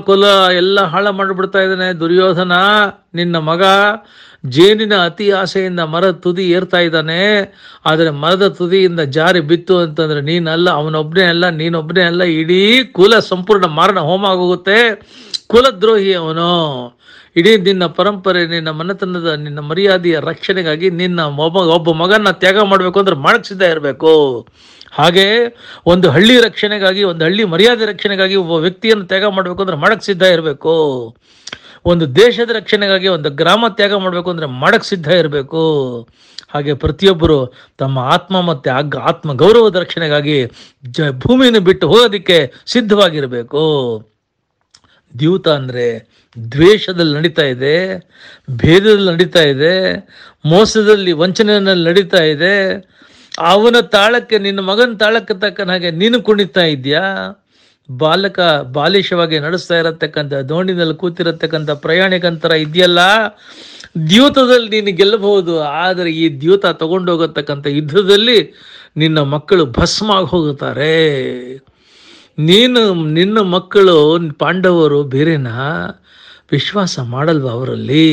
ಕುಲ ಎಲ್ಲ ಹಾಳ ಮಾಡಿಬಿಡ್ತಾ ಇದ್ದಾನೆ ದುರ್ಯೋಧನ ನಿನ್ನ ಮಗ ಜೇನಿನ ಅತಿ ಆಸೆಯಿಂದ ಮರದ ತುದಿ ಏರ್ತಾ ಇದ್ದಾನೆ ಆದರೆ ಮರದ ತುದಿಯಿಂದ ಜಾರಿ ಬಿತ್ತು ಅಂತಂದ್ರೆ ನೀನಲ್ಲ ಅವನೊಬ್ಬನೇ ಅಲ್ಲ ನೀನೊಬ್ಬನೇ ಅಲ್ಲ ಇಡೀ ಕುಲ ಸಂಪೂರ್ಣ ಮಾರಣ ಹೋಮ ಆಗೋಗುತ್ತೆ ಕುಲದ್ರೋಹಿ ಅವನು ಇಡೀ ನಿನ್ನ ಪರಂಪರೆ ನಿನ್ನ ಮನೆತನದ ನಿನ್ನ ಮರ್ಯಾದೆಯ ರಕ್ಷಣೆಗಾಗಿ ನಿನ್ನ ಒಬ್ಬ ಒಬ್ಬ ಮಗನ ತ್ಯಾಗ ಮಾಡಬೇಕು ಅಂದ್ರೆ ಮಾಡಕ್ ಸಿದ್ಧ ಇರಬೇಕು ಹಾಗೆ ಒಂದು ಹಳ್ಳಿ ರಕ್ಷಣೆಗಾಗಿ ಒಂದು ಹಳ್ಳಿ ಮರ್ಯಾದೆ ರಕ್ಷಣೆಗಾಗಿ ಒಬ್ಬ ವ್ಯಕ್ತಿಯನ್ನು ತ್ಯಾಗ ಮಾಡಬೇಕು ಅಂದ್ರೆ ಮಾಡಕ್ ಸಿದ್ಧ ಇರಬೇಕು ಒಂದು ದೇಶದ ರಕ್ಷಣೆಗಾಗಿ ಒಂದು ಗ್ರಾಮ ತ್ಯಾಗ ಮಾಡಬೇಕು ಅಂದ್ರೆ ಮಾಡಕ್ ಸಿದ್ಧ ಇರಬೇಕು ಹಾಗೆ ಪ್ರತಿಯೊಬ್ಬರು ತಮ್ಮ ಆತ್ಮ ಮತ್ತೆ ಆಗ್ ಆತ್ಮ ಗೌರವದ ರಕ್ಷಣೆಗಾಗಿ ಜ ಭೂಮಿಯನ್ನು ಬಿಟ್ಟು ಹೋಗೋದಕ್ಕೆ ಸಿದ್ಧವಾಗಿರಬೇಕು ದ್ಯೂತ ಅಂದರೆ ದ್ವೇಷದಲ್ಲಿ ನಡೀತಾ ಇದೆ ಭೇದದಲ್ಲಿ ನಡೀತಾ ಇದೆ ಮೋಸದಲ್ಲಿ ವಂಚನೆಯಲ್ಲಿ ನಡೀತಾ ಇದೆ ಅವನ ತಾಳಕ್ಕೆ ನಿನ್ನ ಮಗನ ತಾಳಕ್ಕೆ ತಕ್ಕನ ಹಾಗೆ ನೀನು ಕುಣಿತಾ ಇದೆಯಾ ಬಾಲಕ ಬಾಲಿಶವಾಗಿ ನಡೆಸ್ತಾ ಇರತಕ್ಕಂಥ ದೋಣಿನಲ್ಲಿ ಕೂತಿರತಕ್ಕಂಥ ಪ್ರಯಾಣಿಕಂತರ ಇದೆಯಲ್ಲ ದ್ಯೂತದಲ್ಲಿ ನೀನು ಗೆಲ್ಲಬಹುದು ಆದರೆ ಈ ದ್ಯೂತ ತಗೊಂಡೋಗತಕ್ಕಂಥ ಯುದ್ಧದಲ್ಲಿ ನಿನ್ನ ಮಕ್ಕಳು ಭಸ್ಮ ಆಗಿ ಹೋಗುತ್ತಾರೆ ನೀನು ನಿನ್ನ ಮಕ್ಕಳು ಪಾಂಡವರು ಬೇರೆನಾ ವಿಶ್ವಾಸ ಮಾಡಲ್ವ ಅವರಲ್ಲಿ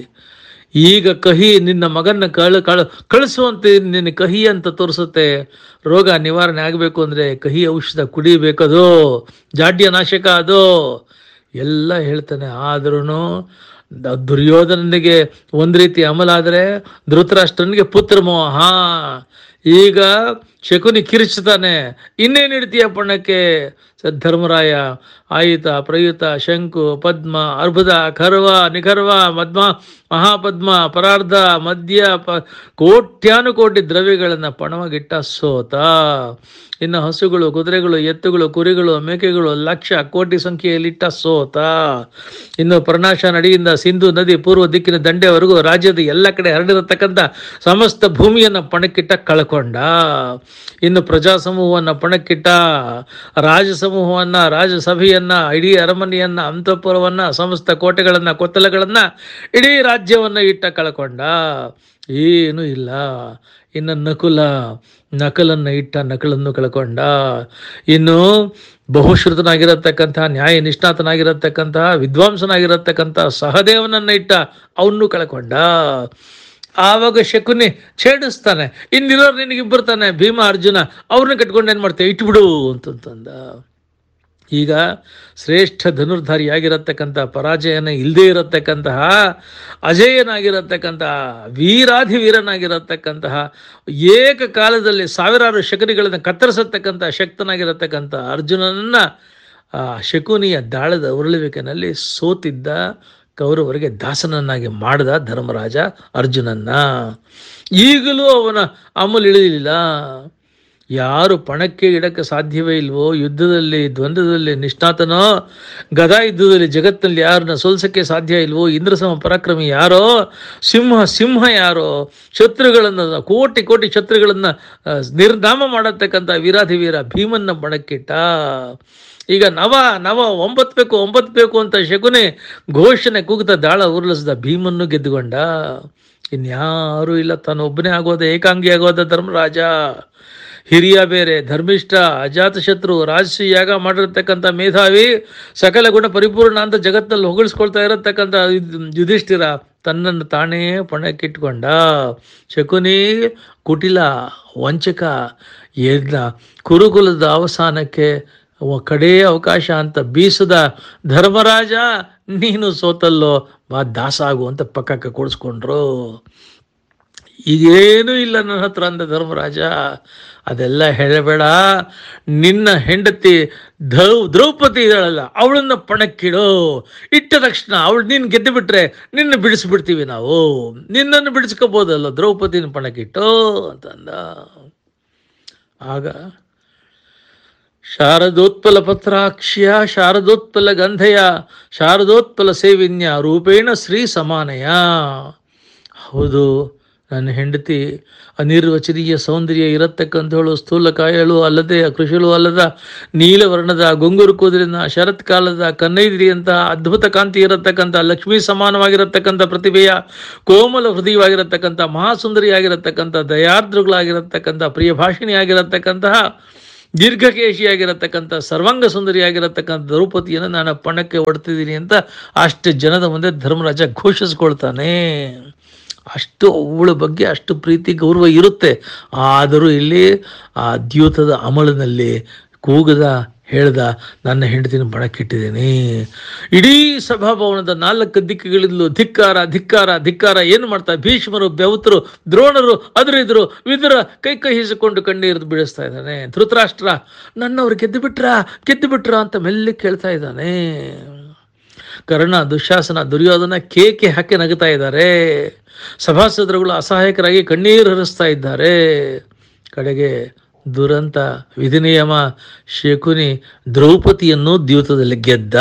ಈಗ ಕಹಿ ನಿನ್ನ ಮಗನ ಕಳ ಕಳ ಕಳಿಸುವಂತೆ ನಿನ್ನ ಕಹಿ ಅಂತ ತೋರಿಸುತ್ತೆ ರೋಗ ನಿವಾರಣೆ ಆಗಬೇಕು ಅಂದರೆ ಕಹಿ ಔಷಧ ಕುಡಿಬೇಕದು ಜಾಡ್ಯ ನಾಶಕ ಅದು ಎಲ್ಲ ಹೇಳ್ತಾನೆ ಆದ್ರೂ ದುರ್ಯೋಧನನಿಗೆ ಒಂದು ರೀತಿ ಅಮಲ ಆದರೆ ಧೃತರಾಷ್ಟ್ರನಿಗೆ ಪುತ್ರ ಮೋಹ ಈಗ ಶಕುನಿ ಕಿರಿಚ್ತಾನೆ ಇನ್ನೇನು ಇಡ್ತೀಯ ಪಣ್ಣಕ್ಕೆ ಧರ್ಮರಾಯ ಆಯುತ ಪ್ರಯುತ ಶಂಕು ಪದ್ಮ ಅರ್ಬುದ ಖರ್ವ ನಿಖರ್ವ ಮದ್ಮ ಮಹಾಪದ್ಮ ಪರಾರ್ಧ ಮದ್ಯ ಪ ಕೋಟ್ಯಾನುಕೋಟಿ ದ್ರವ್ಯಗಳನ್ನು ಪಣವಾಗಿಟ್ಟ ಸೋತ ಇನ್ನು ಹಸುಗಳು ಕುದುರೆಗಳು ಎತ್ತುಗಳು ಕುರಿಗಳು ಮೇಕೆಗಳು ಲಕ್ಷ ಕೋಟಿ ಸಂಖ್ಯೆಯಲ್ಲಿಟ್ಟ ಸೋತ ಇನ್ನು ಪ್ರನಾಶ ನಡಿಯಿಂದ ಸಿಂಧು ನದಿ ಪೂರ್ವ ದಿಕ್ಕಿನ ದಂಡೆವರೆಗೂ ರಾಜ್ಯದ ಎಲ್ಲ ಕಡೆ ಹರಡಿರತಕ್ಕಂಥ ಸಮಸ್ತ ಭೂಮಿಯನ್ನು ಪಣಕ್ಕಿಟ್ಟ ಕಳ್ಕೊಂಡ ಇನ್ನು ಪ್ರಜಾ ಸಮೂಹವನ್ನು ಪಣಕ್ಕಿಟ್ಟ ರಾಜ ಸಮೂಹವನ್ನ ರಾಜಸಭೆಯನ್ನ ಇಡೀ ಅರಮನೆಯನ್ನ ಅಂತಃಪುರವನ್ನ ಸಮಸ್ತ ಕೋಟೆಗಳನ್ನ ಕೊತ್ತಲಗಳನ್ನ ಇಡೀ ರಾಜ್ಯವನ್ನ ಇಟ್ಟ ಕಳ್ಕೊಂಡ ಏನೂ ಇಲ್ಲ ಇನ್ನು ನಕುಲ ನಕಲನ್ನು ಇಟ್ಟ ನಕಲನ್ನು ಕಳ್ಕೊಂಡ ಇನ್ನು ಬಹುಶ್ರುತನಾಗಿರತಕ್ಕಂತಹ ನ್ಯಾಯ ನಿಷ್ಣಾತನಾಗಿರತಕ್ಕಂತಹ ವಿದ್ವಾಂಸನಾಗಿರತಕ್ಕಂತಹ ಸಹದೇವನನ್ನ ಇಟ್ಟ ಅವನ್ನೂ ಕಳ್ಕೊಂಡ ಆವಾಗ ಶಕುನಿ ಛೇಡಿಸ್ತಾನೆ ಇನ್ನಿರೋರು ನಿನಗಿಬ್ಬರು ತಾನೆ ಭೀಮ ಅರ್ಜುನ ಅವ್ರನ್ನ ಕಟ್ಕೊಂಡು ಏನು ಮಾಡ್ತೇವೆ ಇಟ್ಬಿಡು ಅಂತಂತಂದ ಈಗ ಶ್ರೇಷ್ಠ ಧನುರ್ಧಾರಿಯಾಗಿರತಕ್ಕಂಥ ಪರಾಜಯನ ಇಲ್ಲದೇ ಇರತಕ್ಕಂತಹ ಅಜೇಯನಾಗಿರತಕ್ಕಂತಹ ವೀರಾಧಿ ವೀರನಾಗಿರತಕ್ಕಂತಹ ಏಕಕಾಲದಲ್ಲಿ ಸಾವಿರಾರು ಶಕುನಿಗಳನ್ನು ಕತ್ತರಿಸತಕ್ಕಂಥ ಶಕ್ತನಾಗಿರತಕ್ಕಂಥ ಅರ್ಜುನನನ್ನ ಆ ಶಕುನಿಯ ದಾಳದ ಉರುಳುವಿಕೆನಲ್ಲಿ ಸೋತಿದ್ದ ಕೌರವರಿಗೆ ದಾಸನನ್ನಾಗಿ ಮಾಡಿದ ಧರ್ಮರಾಜ ಅರ್ಜುನನ್ನ ಈಗಲೂ ಅವನ ಅಮಲು ಇಳಿಲಿಲ್ಲ ಯಾರು ಪಣಕ್ಕೆ ಇಡಕ್ಕೆ ಸಾಧ್ಯವೇ ಇಲ್ವೋ ಯುದ್ಧದಲ್ಲಿ ದ್ವಂದ್ವದಲ್ಲಿ ನಿಷ್ಣಾತನೋ ಗದಾ ಯುದ್ಧದಲ್ಲಿ ಜಗತ್ತಿನಲ್ಲಿ ಯಾರನ್ನ ಸೋಲ್ಸಕ್ಕೆ ಸಾಧ್ಯ ಇಲ್ವೋ ಇಂದ್ರಸಮ ಪರಾಕ್ರಮಿ ಯಾರೋ ಸಿಂಹ ಸಿಂಹ ಯಾರೋ ಶತ್ರುಗಳನ್ನು ಕೋಟಿ ಕೋಟಿ ಶತ್ರುಗಳನ್ನು ಆ, ನಿರ್ನಾಮ ಮಾಡತಕ್ಕಂಥ ವೀರಾಧಿ ವೀರ ಭೀಮನ್ನ ಪಣಕ್ಕಿಟ್ಟ ಈಗ ನವ ನವ ಒಂಬತ್ತು ಬೇಕು ಒಂಬತ್ತು ಬೇಕು ಅಂತ ಶಕುನಿ ಘೋಷಣೆ ಕೂಗ್ತಾ ದಾಳ ಉರುಳಿಸಿದ ಭೀಮನ್ನು ಗೆದ್ದುಕೊಂಡ ಇನ್ಯಾರೂ ಇಲ್ಲ ತಾನೊಬ್ಬನೇ ಆಗೋದ ಏಕಾಂಗಿ ಆಗೋದ ಧರ್ಮರಾಜ ಹಿರಿಯ ಬೇರೆ ಧರ್ಮಿಷ್ಠ ಅಜಾತಶತ್ರು ರಾಜಸಿ ಯಾಗ ಮಾಡಿರ್ತಕ್ಕಂಥ ಮೇಧಾವಿ ಸಕಲ ಗುಣ ಪರಿಪೂರ್ಣ ಅಂತ ಜಗತ್ತಿನಲ್ಲಿ ಹೊಗಳಿಸ್ಕೊಳ್ತಾ ಇರತಕ್ಕಂಥ ಯುಧ್- ಯುಧಿಷ್ಠಿರ ತನ್ನನ್ನು ತಾನೇ ಪಣಕ್ಕಿಟ್ಕೊಂಡ ಶಕುನಿ ಕುಟಿಲ ವಂಚಕ ಎಲ್ಲ ಕುರುಕುಲದ ಅವಸಾನಕ್ಕೆ ಅವ ಕಡೇ ಅವಕಾಶ ಅಂತ ಬೀಸದ ಧರ್ಮರಾಜ ನೀನು ಸೋತಲ್ಲೋ ಬಾ ದಾಸ ಆಗು ಅಂತ ಪಕ್ಕಕ್ಕೆ ಕೂಡಿಸ್ಕೊಂಡ್ರು ಈಗೇನೂ ಇಲ್ಲ ನನ್ನ ಹತ್ರ ಅಂದ ಧರ್ಮರಾಜ ಅದೆಲ್ಲ ಹೇಳಬೇಡ ನಿನ್ನ ಹೆಂಡತಿ ದ್ರೌ ದ್ರೌಪದಿ ಇದ್ದಾಳಲ್ಲ ಅವಳನ್ನ ಪಣಕ್ಕಿಡು ಇಟ್ಟ ತಕ್ಷಣ ಅವಳು ನೀನು ಗೆದ್ದು ಬಿಟ್ರೆ ನಿನ್ನ ಬಿಡಿಸ್ಬಿಡ್ತೀವಿ ನಾವು ನಿನ್ನನ್ನು ಬಿಡಿಸ್ಕೋಬೋದಲ್ಲ ದ್ರೌಪದಿನ ಪಣಕ್ಕಿಟ್ಟು ಅಂತಂದ ಆಗ ಶಾರದೋತ್ಪಲ ಪತ್ರಾಕ್ಷ್ಯ ಶಾರದೋತ್ಪಲ ಗಂಧಯ ಶಾರದೋತ್ಪಲ ಸೇವಿನ್ಯ ರೂಪೇಣ ಶ್ರೀ ಸಮಾನಯ ಹೌದು ನನ್ನ ಹೆಂಡತಿ ಅನಿರ್ವಚನೀಯ ಸೌಂದರ್ಯ ಇರತಕ್ಕಂಥವಳು ಸ್ಥೂಲಕಾಯಳು ಅಲ್ಲದೆ ಕೃಷಿಳು ಅಲ್ಲದ ನೀಲವರ್ಣದ ಗುಂಗುರು ಕೂದಲಿನ ಶರತ್ಕಾಲದ ಕನ್ನೈದಿರಿಯಂತಹ ಅದ್ಭುತ ಕಾಂತಿ ಇರತಕ್ಕಂಥ ಲಕ್ಷ್ಮೀ ಸಮಾನವಾಗಿರತಕ್ಕಂಥ ಪ್ರತಿಭೆಯ ಕೋಮಲ ಹೃದಯವಾಗಿರತಕ್ಕಂಥ ಮಹಾಸುಂದರಿಯಾಗಿರತಕ್ಕಂಥ ದಯಾರ್ದ್ರಗಳಾಗಿರತಕ್ಕಂಥ ಪ್ರಿಯ ಭಾಷಿಣಿಯಾಗಿರತಕ್ಕಂತಹ ದೀರ್ಘಕೇಶಿಯಾಗಿರತಕ್ಕಂಥ ಸರ್ವಾಂಗ ಸುಂದರಿಯಾಗಿರತಕ್ಕಂಥ ದ್ರೌಪದಿಯನ್ನು ನಾನು ಪಣಕ್ಕೆ ಹೊಡ್ತಿದ್ದೀನಿ ಅಂತ ಅಷ್ಟು ಜನದ ಮುಂದೆ ಧರ್ಮರಾಜ ಘೋಷಿಸ್ಕೊಳ್ತಾನೆ ಅಷ್ಟು ಅವಳ ಬಗ್ಗೆ ಅಷ್ಟು ಪ್ರೀತಿ ಗೌರವ ಇರುತ್ತೆ ಆದರೂ ಇಲ್ಲಿ ಆ ದ್ಯೂತದ ಅಮಲಿನಲ್ಲಿ ಕೂಗದ ಹೇಳ್ದ ನನ್ನ ಹೆಂಡತಿನ ಬಣಕ್ಕಿಟ್ಟಿದ್ದೀನಿ ಇಡೀ ಸಭಾಭವನದ ನಾಲ್ಕು ದಿಕ್ಕುಗಳಿಂದಲೂ ಧಿಕ್ಕಾರ ಧಿಕ್ಕಾರ ಧಿಕ್ಕಾರ ಏನು ಮಾಡ್ತಾ ಭೀಷ್ಮರು ಬೆವತರು ದ್ರೋಣರು ಅದ್ರಿದ್ರು ವಿದುರ ಕೈ ಕೈ ಹಿಸಿಕೊಂಡು ಕಣ್ಣೀರು ಬೀಳಿಸ್ತಾ ಇದ್ದಾನೆ ಧೃತರಾಷ್ಟ್ರ ನನ್ನವ್ರು ಗೆದ್ದು ಬಿಟ್ರ ಗೆದ್ದು ಬಿಟ್ರ ಅಂತ ಮೆಲ್ಲಿ ಕೇಳ್ತಾ ಇದ್ದಾನೆ ಕರ್ಣ ದುಶಾಸನ ದುರ್ಯೋಧನ ಕೇಕೆ ಹಾಕಿ ನಗುತ್ತಾ ಇದ್ದಾರೆ ಸಭಾಸದರುಗಳು ಅಸಹಾಯಕರಾಗಿ ಕಣ್ಣೀರು ಹರಿಸ್ತಾ ಇದ್ದಾರೆ ಕಡೆಗೆ ದುರಂತ ವಿಧಿನಿಯಮ ಶಕುನಿ ದ್ರೌಪದಿಯನ್ನು ದ್ಯೂತದಲ್ಲಿ ಗೆದ್ದ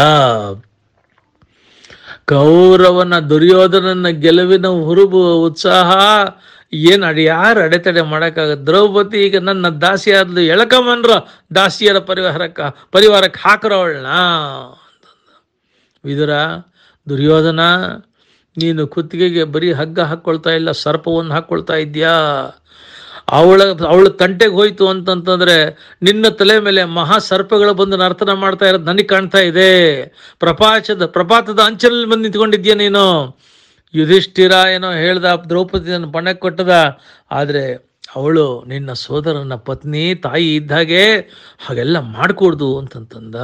ಕೌರವನ ದುರ್ಯೋಧನನ ಗೆಲುವಿನ ಹುರುಬು ಉತ್ಸಾಹ ಏನು ಅಡಿ ಯಾರು ಅಡೆತಡೆ ಮಾಡೋಕ್ಕಾಗತ್ತೆ ದ್ರೌಪದಿ ಈಗ ನನ್ನ ದಾಸಿ ಆದ್ಲು ಎಳಕಮನ್ರ ದಾಸಿಯರ ಪರಿವಾರಕ್ಕೆ ಪರಿವಾರಕ್ಕೆ ಹಾಕರೋ ಅವಳನ್ನ ವಿದುರ ದುರ್ಯೋಧನ ನೀನು ಕುತ್ತಿಗೆಗೆ ಬರೀ ಹಗ್ಗ ಹಾಕ್ಕೊಳ್ತಾ ಇಲ್ಲ ಸರ್ಪವನ್ನು ಹಾಕ್ಕೊಳ್ತಾ ಇದ್ಯಾ ಅವಳ ಅವಳ ತಂಟೆಗೆ ಹೋಯ್ತು ಅಂತಂತಂದ್ರೆ ನಿನ್ನ ತಲೆ ಮೇಲೆ ಮಹಾ ಸರ್ಪಗಳು ಬಂದು ನರ್ತನ ಮಾಡ್ತಾ ಇರೋದು ನನಗೆ ಕಾಣ್ತಾ ಇದೆ ಪ್ರಪಾಚದ ಪ್ರಪಾತದ ಅಂಚನಲ್ಲಿ ಬಂದು ನಿಂತ್ಕೊಂಡಿದ್ಯಾ ನೀನು ಯುಧಿಷ್ಠಿರ ಏನೋ ಹೇಳ್ದ ದ್ರೌಪದಿಯನ್ನು ಬಣ್ಣಕ್ಕೆ ಕೊಟ್ಟದ ಆದರೆ ಅವಳು ನಿನ್ನ ಸೋದರನ ಪತ್ನಿ ತಾಯಿ ಇದ್ದಾಗೆ ಹಾಗೆಲ್ಲ ಮಾಡ್ಕೊಡ್ದು ಅಂತಂತಂದ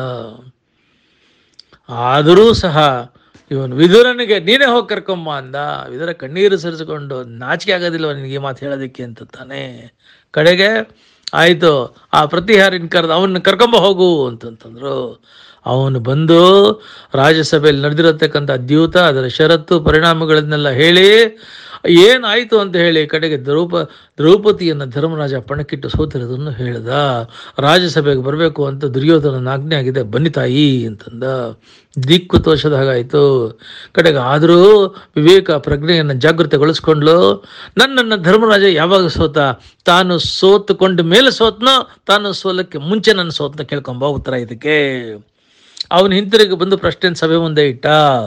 ಆದರೂ ಸಹ ಇವನು ವಿದುರನಿಗೆ ನೀನೇ ಹೋಗಿ ಕರ್ಕೊಂಬ ಅಂದ ವಿದುರ ಕಣ್ಣೀರು ಸರಿಸಿಕೊಂಡು ನಾಚಿಕೆ ಆಗೋದಿಲ್ವ ನಿನಗೆ ಈ ಮಾತು ಹೇಳೋದಕ್ಕೆ ಅಂತ ತಾನೆ ಕಡೆಗೆ ಆಯಿತು ಆ ಪ್ರತಿಹಾರಿನ ಕರೆದು ಅವನ್ನ ಕರ್ಕೊಂಬ ಹೋಗು ಅಂತಂತಂದ್ರು ಅವನು ಬಂದು ರಾಜ್ಯಸಭೆಯಲ್ಲಿ ನಡೆದಿರತಕ್ಕಂಥ ದ್ಯೂತ ಅದರ ಷರತ್ತು ಪರಿಣಾಮಗಳನ್ನೆಲ್ಲ ಹೇಳಿ ಏನಾಯಿತು ಅಂತ ಹೇಳಿ ಕಡೆಗೆ ದ್ರೌಪ ದ್ರೌಪದಿಯನ್ನು ಧರ್ಮರಾಜ ಪಣಕ್ಕಿಟ್ಟು ಸೋತಿರೋದನ್ನು ಹೇಳ್ದ ರಾಜ್ಯಸಭೆಗೆ ಬರಬೇಕು ಅಂತ ದುರ್ಯೋಧನನ ಆಜ್ಞೆ ಆಗಿದೆ ಬನ್ನಿ ತಾಯಿ ಅಂತಂದ ದಿಕ್ಕು ತೋಷದ ಹಾಗಾಯಿತು ಕಡೆಗೆ ಆದರೂ ವಿವೇಕ ಪ್ರಜ್ಞೆಯನ್ನು ಜಾಗೃತೆಗೊಳಿಸ್ಕೊಂಡ್ಲು ನನ್ನನ್ನು ಧರ್ಮರಾಜ ಯಾವಾಗ ಸೋತ ತಾನು ಸೋತುಕೊಂಡ ಮೇಲೆ ಸೋತ್ನೋ ತಾನು ಸೋಲಕ್ಕೆ ಮುಂಚೆ ನನ್ನ ಸೋತ್ನ ಕೇಳ್ಕೊಂಬ ಉತ್ತರ ಇದಕ್ಕೆ ಅವನು ಹಿಂತಿರುಗಿ ಬಂದು ಪ್ರಶ್ನೆ ಸಭೆ ಮುಂದೆ ಇಟ್ಟ